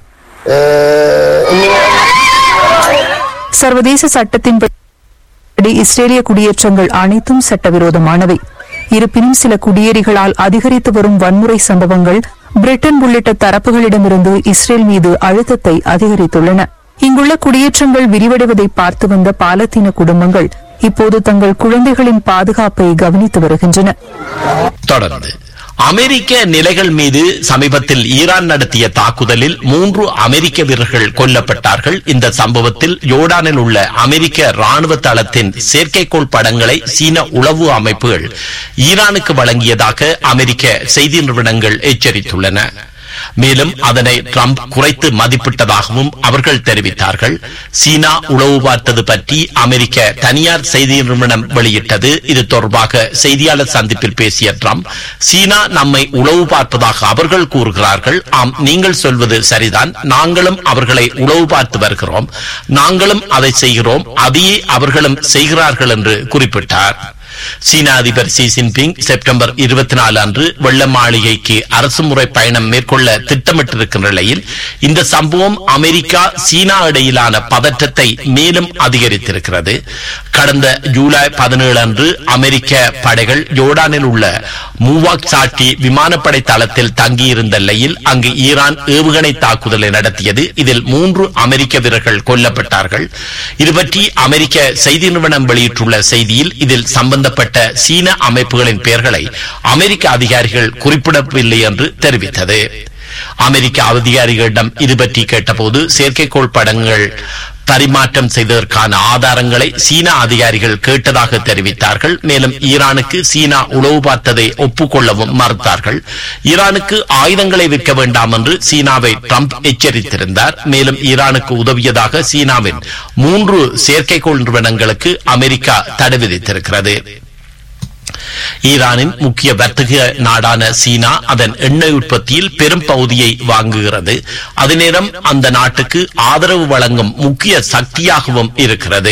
சர்வதேச சட்டத்தின்படி இஸ்ரேலிய குடியேற்றங்கள் அனைத்தும் சட்டவிரோதமானவை இருப்பினும் சில குடியேறிகளால் அதிகரித்து வரும் வன்முறை சம்பவங்கள் பிரிட்டன் உள்ளிட்ட தரப்புகளிடமிருந்து இஸ்ரேல் மீது அழுத்தத்தை அதிகரித்துள்ளன இங்குள்ள குடியேற்றங்கள் விரிவடைவதை பார்த்து வந்த பாலத்தீன குடும்பங்கள் இப்போது தங்கள் குழந்தைகளின் பாதுகாப்பை கவனித்து வருகின்றன தொடர்ந்து அமெரிக்க நிலைகள் மீது சமீபத்தில் ஈரான் நடத்திய தாக்குதலில் மூன்று அமெரிக்க வீரர்கள் கொல்லப்பட்டார்கள் இந்த சம்பவத்தில் யோர்டானில் உள்ள அமெரிக்க ராணுவ தளத்தின் செயற்கைக்கோள் படங்களை சீன உளவு அமைப்புகள் ஈரானுக்கு வழங்கியதாக அமெரிக்க செய்தி நிறுவனங்கள் எச்சரித்துள்ளன மேலும் அதனை ட்ரம்ப் குறைத்து மதிப்பிட்டதாகவும் அவர்கள் தெரிவித்தார்கள் சீனா உளவு பார்த்தது பற்றி அமெரிக்க தனியார் செய்தி நிறுவனம் வெளியிட்டது இது தொடர்பாக செய்தியாளர் சந்திப்பில் பேசிய ட்ரம்ப் சீனா நம்மை உளவு பார்ப்பதாக அவர்கள் கூறுகிறார்கள் ஆம் நீங்கள் சொல்வது சரிதான் நாங்களும் அவர்களை உளவு பார்த்து வருகிறோம் நாங்களும் அதை செய்கிறோம் அதையே அவர்களும் செய்கிறார்கள் என்று குறிப்பிட்டார் சீன அதிபர் ஷி ஜின்பிங் செப்டம்பர் இருபத்தி நாலு அன்று வெள்ள மாளிகைக்கு அரசுமுறை பயணம் மேற்கொள்ள திட்டமிட்டிருக்கின்ற நிலையில் இந்த சம்பவம் அமெரிக்கா சீனா இடையிலான பதற்றத்தை மேலும் அதிகரித்திருக்கிறது கடந்த ஜூலை பதினேழு அன்று அமெரிக்க படைகள் ஜோர்டானில் உள்ள மூவாக் சாட்டி விமானப்படை தளத்தில் தங்கியிருந்த நிலையில் அங்கு ஈரான் ஏவுகணை தாக்குதலை நடத்தியது இதில் மூன்று அமெரிக்க வீரர்கள் கொல்லப்பட்டார்கள் இது பற்றி அமெரிக்க செய்தி நிறுவனம் வெளியிட்டுள்ள செய்தியில் இதில் சம்பந்தப்பட்ட சீன அமைப்புகளின் பெயர்களை அமெரிக்க அதிகாரிகள் குறிப்பிடவில்லை என்று தெரிவித்தது அமெரிக்க அதிகாரிகளிடம் இது பற்றி கேட்டபோது செயற்கைக்கோள் படங்கள் பரிமாற்றம் செய்ததற்கான ஆதாரங்களை சீனா அதிகாரிகள் கேட்டதாக தெரிவித்தார்கள் மேலும் ஈரானுக்கு சீனா உளவு பார்த்ததை ஒப்புக்கொள்ளவும் மறுத்தார்கள் ஈரானுக்கு ஆயுதங்களை விற்க வேண்டாம் என்று சீனாவை ட்ரம்ப் எச்சரித்திருந்தார் மேலும் ஈரானுக்கு உதவியதாக சீனாவின் மூன்று செயற்கைக்கோள் நிறுவனங்களுக்கு அமெரிக்கா தடை விதித்திருக்கிறது ஈரானின் முக்கிய வர்த்தக நாடான சீனா அதன் எண்ணெய் உற்பத்தியில் பெரும் பகுதியை வாங்குகிறது அதே நேரம் அந்த நாட்டுக்கு ஆதரவு வழங்கும் முக்கிய சக்தியாகவும் இருக்கிறது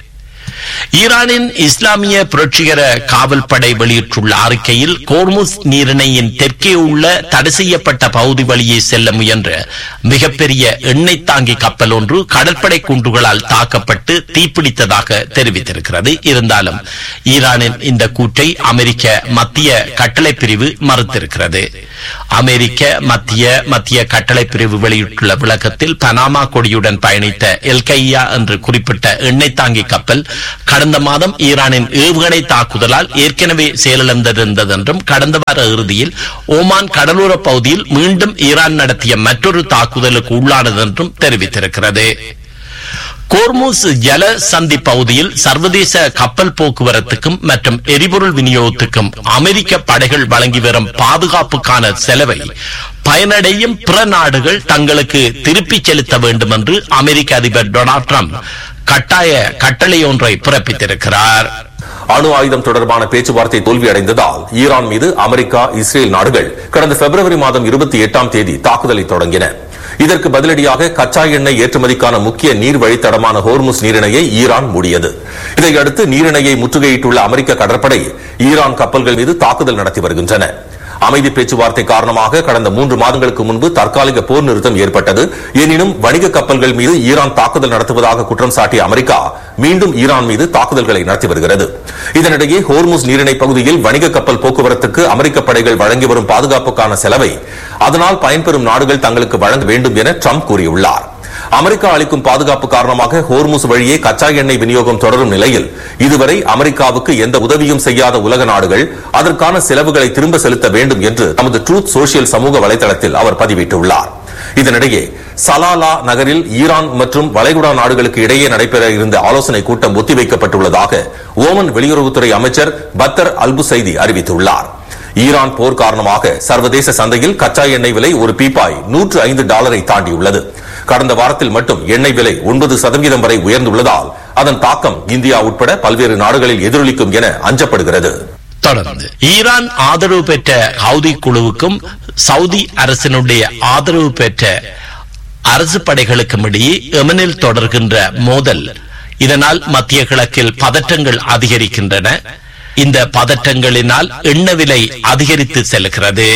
ஈரானின் இஸ்லாமிய புரட்சிகர காவல் படை வெளியிட்டுள்ள அறிக்கையில் கோர்முஸ் நீரிணையின் தெற்கே உள்ள தடை செய்யப்பட்ட பகுதி வழியே செல்ல முயன்ற மிகப்பெரிய எண்ணெய் தாங்கி கப்பல் ஒன்று கடற்படை குண்டுகளால் தாக்கப்பட்டு தீப்பிடித்ததாக தெரிவித்திருக்கிறது இருந்தாலும் ஈரானின் இந்த கூற்றை அமெரிக்க மத்திய கட்டளை பிரிவு மறுத்திருக்கிறது அமெரிக்க மத்திய மத்திய கட்டளை பிரிவு வெளியிட்டுள்ள விளக்கத்தில் பனாமா கொடியுடன் பயணித்த எல்கையா என்று குறிப்பிட்ட எண்ணெய் தாங்கி கப்பல் கடந்த மாதம் ஈரானின் ஏவுகணை தாக்குதலால் ஏற்கனவே செயலிழந்திருந்தது என்றும் கடந்த வார இறுதியில் ஓமான் கடலோர பகுதியில் மீண்டும் ஈரான் நடத்திய மற்றொரு தாக்குதலுக்கு உள்ளானது என்றும் தெரிவித்திருக்கிறது கோர்மூஸ் ஜல சந்தி பகுதியில் சர்வதேச கப்பல் போக்குவரத்துக்கும் மற்றும் எரிபொருள் விநியோகத்துக்கும் அமெரிக்க படைகள் வழங்கி வரும் பாதுகாப்புக்கான செலவை பயனடையும் பிற நாடுகள் தங்களுக்கு திருப்பிச் செலுத்த வேண்டும் என்று அமெரிக்க அதிபர் டொனால்ட் ட்ரம்ப் கட்டாய கட்டளை ஒன்றை பிறப்பித்திருக்கிறார் அணு ஆயுதம் தொடர்பான பேச்சுவார்த்தை தோல்வியடைந்ததால் ஈரான் மீது அமெரிக்கா இஸ்ரேல் நாடுகள் கடந்த பிப்ரவரி மாதம் இருபத்தி எட்டாம் தேதி தாக்குதலை தொடங்கின இதற்கு பதிலடியாக கச்சா எண்ணெய் ஏற்றுமதிக்கான முக்கிய நீர் வழித்தடமான ஹோர்முஸ் நீரிணையை ஈரான் மூடியது இதையடுத்து நீரிணையை முற்றுகையிட்டுள்ள அமெரிக்க கடற்படை ஈரான் கப்பல்கள் மீது தாக்குதல் நடத்தி வருகின்றன அமைதி பேச்சுவார்த்தை காரணமாக கடந்த மூன்று மாதங்களுக்கு முன்பு தற்காலிக போர் நிறுத்தம் ஏற்பட்டது எனினும் வணிக கப்பல்கள் மீது ஈரான் தாக்குதல் நடத்துவதாக குற்றம் சாட்டிய அமெரிக்கா மீண்டும் ஈரான் மீது தாக்குதல்களை நடத்தி வருகிறது இதனிடையே ஹோர்முஸ் நீரிணை பகுதியில் வணிக கப்பல் போக்குவரத்துக்கு அமெரிக்க படைகள் வழங்கி வரும் பாதுகாப்புக்கான செலவை அதனால் பயன்பெறும் நாடுகள் தங்களுக்கு வழங்க வேண்டும் என ட்ரம்ப் கூறியுள்ளார் அமெரிக்கா அளிக்கும் பாதுகாப்பு காரணமாக ஹோர்முஸ் வழியே கச்சா எண்ணெய் விநியோகம் தொடரும் நிலையில் இதுவரை அமெரிக்காவுக்கு எந்த உதவியும் செய்யாத உலக நாடுகள் அதற்கான செலவுகளை திரும்ப செலுத்த வேண்டும் என்று தமது ட்ரூத் சோசியல் சமூக வலைதளத்தில் அவர் பதிவிட்டுள்ளார் இதனிடையே சலாலா நகரில் ஈரான் மற்றும் வளைகுடா நாடுகளுக்கு இடையே நடைபெற இருந்த ஆலோசனை கூட்டம் ஒத்திவைக்கப்பட்டுள்ளதாக ஓமன் வெளியுறவுத்துறை அமைச்சர் பத்தர் அல்புசைதி அறிவித்துள்ளார் ஈரான் போர் காரணமாக சர்வதேச சந்தையில் கச்சா எண்ணெய் விலை ஒரு பீப்பாய் நூற்று ஐந்து டாலரை தாண்டியுள்ளது கடந்த வாரத்தில் மட்டும் எண்ணெய் விலை ஒன்பது சதவீதம் வரை உயர்ந்துள்ளதால் அதன் தாக்கம் இந்தியா உட்பட பல்வேறு நாடுகளில் எதிரொலிக்கும் என அஞ்சப்படுகிறது தொடர்ந்து ஈரான் ஆதரவு பெற்ற ஹவுதி குழுவுக்கும் சவுதி அரசினுடைய ஆதரவு பெற்ற அரசு படைகளுக்கும் இடையே எமனில் தொடர்கின்ற மோதல் இதனால் மத்திய கிழக்கில் பதற்றங்கள் அதிகரிக்கின்றன இந்த பதற்றங்களினால் எண்ண விலை அதிகரித்து செல்கிறது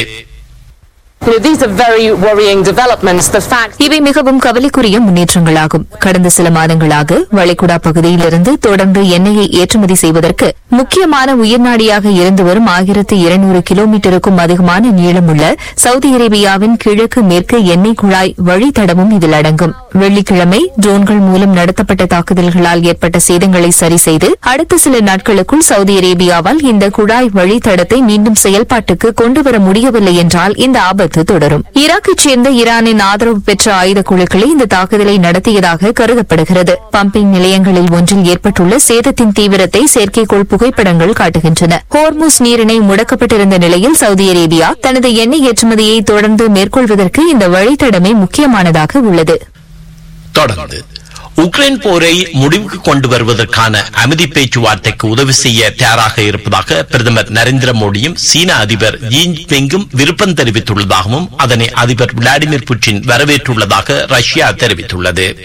இவை மிகவும் கவலைக்குரிய முன்னேற்றங்களாகும் கடந்த சில மாதங்களாக வளைகுடா பகுதியிலிருந்து தொடர்ந்து எண்ணெயை ஏற்றுமதி செய்வதற்கு முக்கியமான உயிர்நாடியாக இருந்து வரும் ஆயிரத்து இருநூறு கிலோமீட்டருக்கும் அதிகமான நீளமுள்ள சவுதி அரேபியாவின் கிழக்கு மேற்கு எண்ணெய் குழாய் வழித்தடமும் இதில் அடங்கும் வெள்ளிக்கிழமை ட்ரோன்கள் மூலம் நடத்தப்பட்ட தாக்குதல்களால் ஏற்பட்ட சேதங்களை சரி செய்து அடுத்த சில நாட்களுக்குள் சவுதி அரேபியாவால் இந்த குழாய் வழித்தடத்தை மீண்டும் செயல்பாட்டுக்கு கொண்டுவர முடியவில்லை என்றால் இந்த ஆபத்து தொடரும் ஈராக்கைச் சேர்ந்த ஈரானின் ஆதரவு பெற்ற ஆயுத குழுக்களே இந்த தாக்குதலை நடத்தியதாக கருதப்படுகிறது பம்பிங் நிலையங்களில் ஒன்றில் ஏற்பட்டுள்ள சேதத்தின் தீவிரத்தை செயற்கைக்கோள் புகைப்படங்கள் காட்டுகின்றன ஹோர்முஸ் நீரிணை முடக்கப்பட்டிருந்த நிலையில் சவுதி அரேபியா தனது எண்ணெய் ஏற்றுமதியை தொடர்ந்து மேற்கொள்வதற்கு இந்த வழித்தடமே முக்கியமானதாக உள்ளது தொடர்ந்து உக்ரைன் போரை முடிவுக்கு கொண்டு வருவதற்கான அமைதி பேச்சுவார்த்தைக்கு உதவி செய்ய தயாராக இருப்பதாக பிரதமர் நரேந்திர மோடியும் சீன அதிபர் ஜின்பிங்கும் விருப்பம் தெரிவித்துள்ளதாகவும் அதனை அதிபர் விளாடிமிர் புட்டின் வரவேற்றுள்ளதாக ரஷ்யா தெரிவித்துள்ளது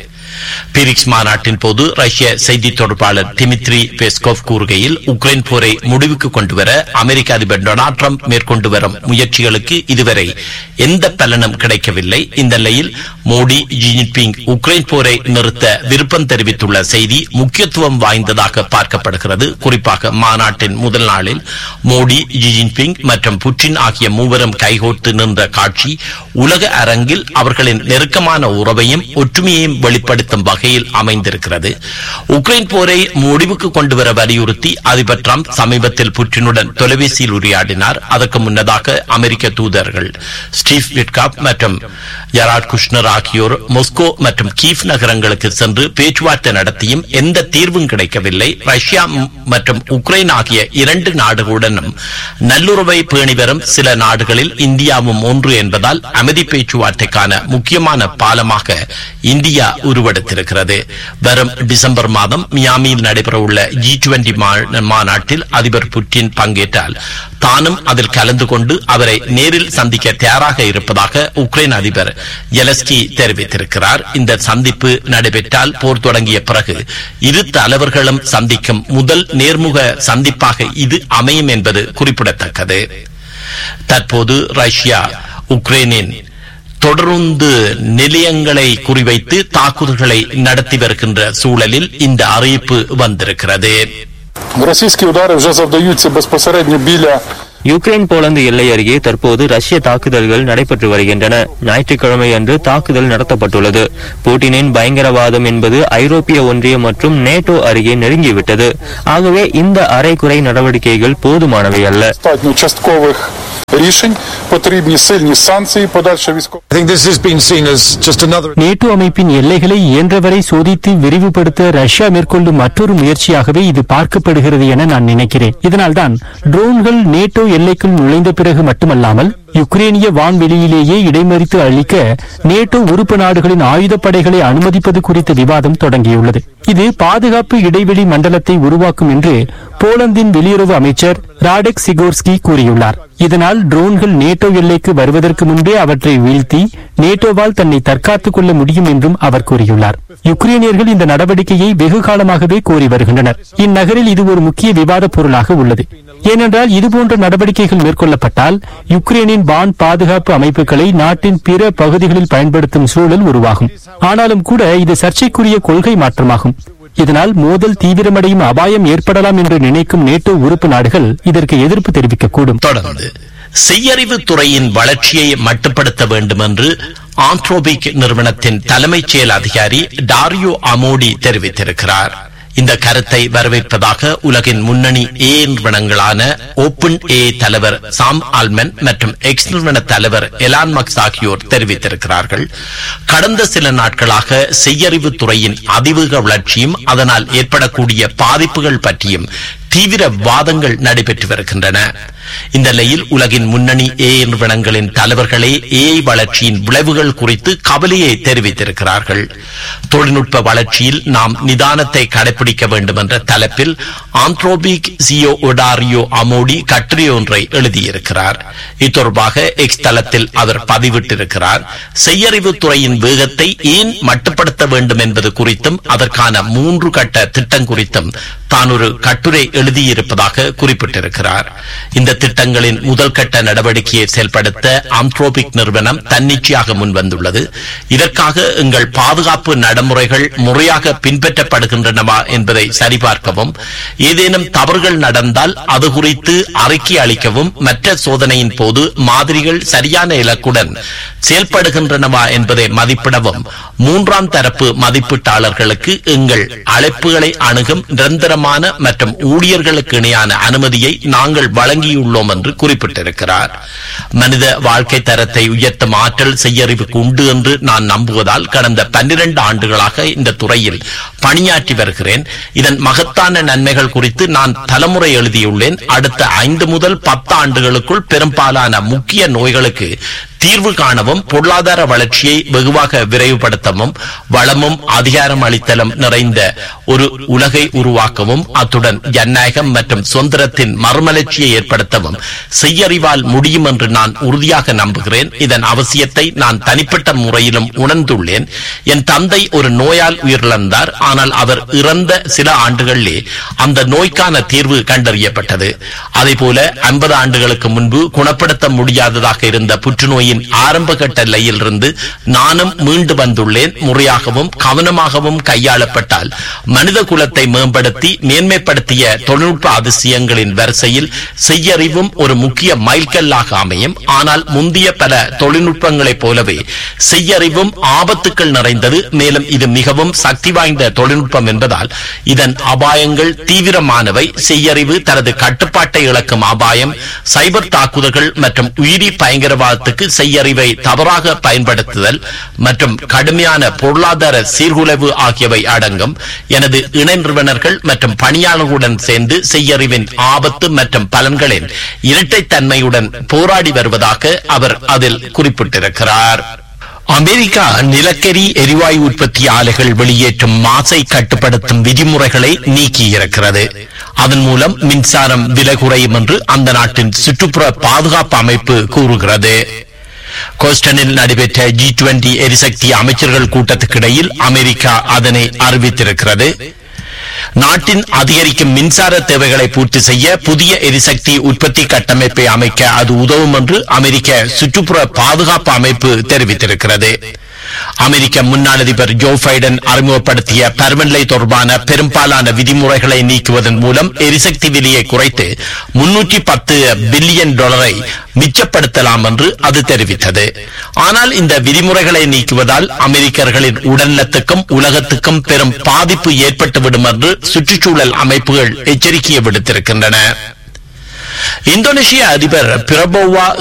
பீரிக்ஸ் மாநாட்டின் போது ரஷ்ய செய்தி தொடர்பாளர் டிமித்ரி பெஸ்கோவ் கூறுகையில் உக்ரைன் போரை முடிவுக்கு கொண்டுவர அமெரிக்க அதிபர் டொனால்ட் ட்ரம்ப் மேற்கொண்டு வரும் முயற்சிகளுக்கு இதுவரை எந்த பலனும் கிடைக்கவில்லை இந்த நிலையில் மோடி ஜின்பிங் உக்ரைன் போரை நிறுத்த விருப்பம் தெரிவித்துள்ள செய்தி முக்கியத்துவம் வாய்ந்ததாக பார்க்கப்படுகிறது குறிப்பாக மாநாட்டின் முதல் நாளில் மோடி ஜின்பிங் மற்றும் புட்டின் ஆகிய மூவரும் கைகோர்த்து நின்ற காட்சி உலக அரங்கில் அவர்களின் நெருக்கமான உறவையும் ஒற்றுமையையும் வெளிப்படுத்தும் வகையில் அமைந்திருக்கிறது உக்ரைன் போரை முடிவுக்கு கொண்டுவர வலியுறுத்தி அதிபர் டிரம்ப் சமீபத்தில் புட்டினுடன் தொலைபேசியில் உரையாடினார் அதற்கு முன்னதாக அமெரிக்க தூதர்கள் ஸ்டீவ் விட்காப் மற்றும் ஜெராட் குஷ்னர் ஆகியோர் மொஸ்கோ மற்றும் கீவ் நகரங்களுக்கு சென்று பேச்சுவார்த்தை நடத்தியும் எந்த தீர்வும் கிடைக்கவில்லை ரஷ்யா ம்- மற்றும் உக்ரைன் ஆகிய இரண்டு நாடுகளுடனும் நல்லுறவை பேணி வரும் சில நாடுகளில் இந்தியாவும் ஒன்று என்பதால் அமைதி பேச்சுவார்த்தைக்கான முக்கியமான பாலமாக இந்தியா உருவெடுத்திருக்கிறது வரும் டிசம்பர் மாதம் மியாமியில் நடைபெறவுள்ள ஜி டுவெண்டி மாநாட்டில் அதிபர் புட்டின் பங்கேற்றால் தானும் அதில் கலந்து கொண்டு அவரை நேரில் சந்திக்க தயாராக இருப்பதாக உக்ரைன் அதிபர் எலஸ்கி தெரிவித்திருக்கிறார் இந்த சந்திப்பு நடைபெற்றால் போர் தொடங்கிய பிறகு இரு தலைவர்களும் சந்திக்கும் முதல் நேர்முக சந்திப்பாக இது அமையும் என்பது குறிப்பிடத்தக்கது தற்போது ரஷ்யா உக்ரைனின் தொடர்ந்து நிலையங்களை குறிவைத்து தாக்குதல்களை நடத்தி வருகின்ற சூழலில் இந்த அறிவிப்பு வந்திருக்கிறது Російські удари вже завдаються безпосередньо біля யுக்ரைன் போலந்து எல்லை அருகே தற்போது ரஷ்ய தாக்குதல்கள் நடைபெற்று வருகின்றன ஞாயிற்றுக்கிழமை அன்று தாக்குதல் நடத்தப்பட்டுள்ளது புட்டினின் பயங்கரவாதம் என்பது ஐரோப்பிய ஒன்றியம் மற்றும் நேட்டோ அருகே நெருங்கிவிட்டது ஆகவே இந்த அரைக்குறை நடவடிக்கைகள் போதுமானவை அல்ல достатньо часткових рішень, потрібні сильні санкції, подальше військове. நேட்டோ அமைப்பின் எல்லைகளை இயன்றவரை சோதித்து விரிவுபடுத்த ரஷ்யா மேற்கொள்ளும் மற்றொரு முயற்சியாகவே இது பார்க்கப்படுகிறது என நான் நினைக்கிறேன் இதனால்தான் ட்ரோன்கள் நேட்டோ எல்லைக்குள் நுழைந்த பிறகு மட்டுமல்லாமல் யுக்ரேனிய வான்வெளியிலேயே இடைமறித்து அழிக்க நேட்டோ உறுப்பு நாடுகளின் ஆயுதப்படைகளை அனுமதிப்பது குறித்த விவாதம் தொடங்கியுள்ளது இது பாதுகாப்பு இடைவெளி மண்டலத்தை உருவாக்கும் என்று போலந்தின் வெளியுறவு அமைச்சர் ராடெக் சிகோர்ஸ்கி கூறியுள்ளார் இதனால் ட்ரோன்கள் நேட்டோ எல்லைக்கு வருவதற்கு முன்பே அவற்றை வீழ்த்தி நேட்டோவால் தன்னை தற்காத்துக் கொள்ள முடியும் என்றும் அவர் கூறியுள்ளார் யுக்ரேனியர்கள் இந்த நடவடிக்கையை வெகு காலமாகவே கோரி வருகின்றனர் இந்நகரில் இது ஒரு முக்கிய விவாத பொருளாக உள்ளது ஏனென்றால் இதுபோன்ற நடவடிக்கைகள் மேற்கொள்ளப்பட்டால் யுக்ரேனின் வான் பாதுகாப்பு அமைப்புகளை நாட்டின் பிற பகுதிகளில் பயன்படுத்தும் சூழல் உருவாகும் ஆனாலும் கூட இது சர்ச்சைக்குரிய கொள்கை மாற்றமாகும் இதனால் மோதல் தீவிரமடையும் அபாயம் ஏற்படலாம் என்று நினைக்கும் நேட்டோ உறுப்பு நாடுகள் இதற்கு எதிர்ப்பு தெரிவிக்கக்கூடும் தொடர்ந்து செய்யறிவு துறையின் வளர்ச்சியை மட்டுப்படுத்த வேண்டும் என்று ஆந்த்ரோபிக் நிறுவனத்தின் தலைமைச் செயல் அதிகாரி டாரியோ அமோடி தெரிவித்திருக்கிறார் இந்த கருத்தை வரவேற்பதாக உலகின் முன்னணி ஏ நிறுவனங்களான ஓபன் ஏ தலைவர் சாம் ஆல்மன் மற்றும் எக்ஸ் நிறுவன தலைவர் எலான் மக்ஸ் ஆகியோர் தெரிவித்திருக்கிறார்கள் கடந்த சில நாட்களாக செய்யறிவு துறையின் அதிவேக வளர்ச்சியும் அதனால் ஏற்படக்கூடிய பாதிப்புகள் பற்றியும் தீவிர வாதங்கள் நடைபெற்று வருகின்றன இந்த நிலையில் உலகின் முன்னணி ஏ நிறுவனங்களின் தலைவர்களே ஏஐ வளர்ச்சியின் விளைவுகள் குறித்து கவலையை தெரிவித்திருக்கிறார்கள் தொழில்நுட்ப வளர்ச்சியில் நாம் நிதானத்தை கடைபிடிக்க வேண்டும் என்ற தலைப்பில் ஆந்த்ரோபிக் சியோ ஒடாரியோ அமோடி கட்டுரை ஒன்றை எழுதியிருக்கிறார் இத்தொடர்பாக எக்ஸ் தளத்தில் அவர் பதிவிட்டிருக்கிறார் செய்யறிவு துறையின் வேகத்தை ஏன் மட்டுப்படுத்த வேண்டும் என்பது குறித்தும் அதற்கான மூன்று கட்ட திட்டம் குறித்தும் தான் ஒரு கட்டுரை எழுதியிருப்பதாக குறிப்பிட்டிருக்கிறார் இந்த திட்டங்களின் முதல் கட்ட நடவடிக்கையை செயல்படுத்த ஆந்த்ரோபிக் நிறுவனம் தன்னிச்சையாக முன்வந்துள்ளது இதற்காக எங்கள் பாதுகாப்பு நடைமுறைகள் முறையாக பின்பற்றப்படுகின்றனவா என்பதை சரிபார்க்கவும் ஏதேனும் தவறுகள் நடந்தால் அது குறித்து அறிக்கை அளிக்கவும் மற்ற சோதனையின் போது மாதிரிகள் சரியான இலக்குடன் செயல்படுகின்றனவா என்பதை மதிப்பிடவும் மூன்றாம் தரப்பு மதிப்பீட்டாளர்களுக்கு எங்கள் அழைப்புகளை அணுகும் நிரந்தரமான மற்றும் ஊழியர்களுக்கு இணையான அனுமதியை நாங்கள் வழங்கியுள்ளோம் என்று குறிப்பிட்டிருக்கிறார் மனித வாழ்க்கை தரத்தை உயர்த்தும் ஆற்றல் செய்யறிவுக்கு உண்டு என்று நான் நம்புவதால் கடந்த பன்னிரண்டு ஆண்டுகளாக இந்த துறையில் பணியாற்றி வருகிறேன் இதன் மகத்தான நன்மைகள் குறித்து நான் தலைமுறை எழுதியுள்ளேன் அடுத்த ஐந்து முதல் பத்து ஆண்டுகளுக்குள் பெரும்பாலான முக்கிய நோய்களுக்கு தீர்வு காணவும் பொருளாதார வளர்ச்சியை வெகுவாக விரைவுபடுத்தவும் வளமும் அதிகாரம் அளித்தலும் நிறைந்த ஒரு உலகை உருவாக்கவும் அத்துடன் ஜனநாயகம் மற்றும் சுதந்திரத்தின் மறுமலர்ச்சியை ஏற்படுத்தவும் செய்யறிவால் முடியும் என்று நான் உறுதியாக நம்புகிறேன் இதன் அவசியத்தை நான் தனிப்பட்ட முறையிலும் உணர்ந்துள்ளேன் என் தந்தை ஒரு நோயால் உயிரிழந்தார் ஆனால் அவர் இறந்த சில ஆண்டுகளிலே அந்த நோய்க்கான தீர்வு கண்டறியப்பட்டது அதேபோல ஐம்பது ஆண்டுகளுக்கு முன்பு குணப்படுத்த முடியாததாக இருந்த புற்றுநோயின் ஆரம்ப கட்ட நிலையிலிருந்து நானும் மீண்டு வந்துள்ளேன் முறையாகவும் கவனமாகவும் கையாளப்பட்டால் மனித குலத்தை மேம்படுத்தி மேன்மைப்படுத்திய தொழில்நுட்ப அதிசயங்களின் வரிசையில் செய்யறிவும் ஒரு முக்கிய மைல்கல்லாக அமையும் ஆனால் முந்திய பல தொழில்நுட்பங்களைப் போலவே செய்யறிவும் ஆபத்துக்கள் நிறைந்தது மேலும் இது மிகவும் சக்தி வாய்ந்த தொழில்நுட்பம் என்பதால் இதன் அபாயங்கள் தீவிரமானவை செய்யறிவு தனது கட்டுப்பாட்டை இழக்கும் அபாயம் சைபர் தாக்குதல்கள் மற்றும் உயிரி பயங்கரவாதத்துக்கு செய்யறிவை தவறாக பயன்படுத்துதல் மற்றும் கடுமையான பொருளாதார சீர்குலைவு ஆகியவை அடங்கும் எனது இணை நிறுவனர்கள் மற்றும் பணியாளர்களுடன் சேர்ந்து செய்யறிவின் ஆபத்து மற்றும் பலன்களின் இரட்டைத்தன்மையுடன் போராடி வருவதாக அவர் அதில் குறிப்பிட்டிருக்கிறார் அமெரிக்கா நிலக்கரி எரிவாயு உற்பத்தி ஆலைகள் வெளியேற்றும் மாசை கட்டுப்படுத்தும் விதிமுறைகளை நீக்கியிருக்கிறது அதன் மூலம் மின்சாரம் விலை குறையும் என்று அந்த நாட்டின் சுற்றுப்புற பாதுகாப்பு அமைப்பு கூறுகிறது கோஸ்டனில் நடைபெற்ற ஜி டுவெண்டி எரிசக்தி அமைச்சர்கள் கூட்டத்துக்கிடையில் அமெரிக்கா அதனை அறிவித்திருக்கிறது நாட்டின் அதிகரிக்கும் மின்சார தேவைகளை பூர்த்தி செய்ய புதிய எரிசக்தி உற்பத்தி கட்டமைப்பை அமைக்க அது உதவும் என்று அமெரிக்க சுற்றுப்புற பாதுகாப்பு அமைப்பு தெரிவித்திருக்கிறது அமெரிக்க முன்னாள் அதிபர் ஜோ பைடன் அறிமுகப்படுத்திய பருவநிலை தொடர்பான பெரும்பாலான விதிமுறைகளை நீக்குவதன் மூலம் எரிசக்தி விலையை குறைத்து முன்னூற்றி பத்து பில்லியன் டாலரை மிச்சப்படுத்தலாம் என்று அது தெரிவித்தது ஆனால் இந்த விதிமுறைகளை நீக்குவதால் அமெரிக்கர்களின் உடல்நலத்துக்கும் உலகத்துக்கும் பெரும் பாதிப்பு ஏற்பட்டுவிடும் என்று சுற்றுச்சூழல் அமைப்புகள் எச்சரிக்கை விடுத்திருக்கின்றன இந்தோனேஷிய அதிபர் பிரபோவா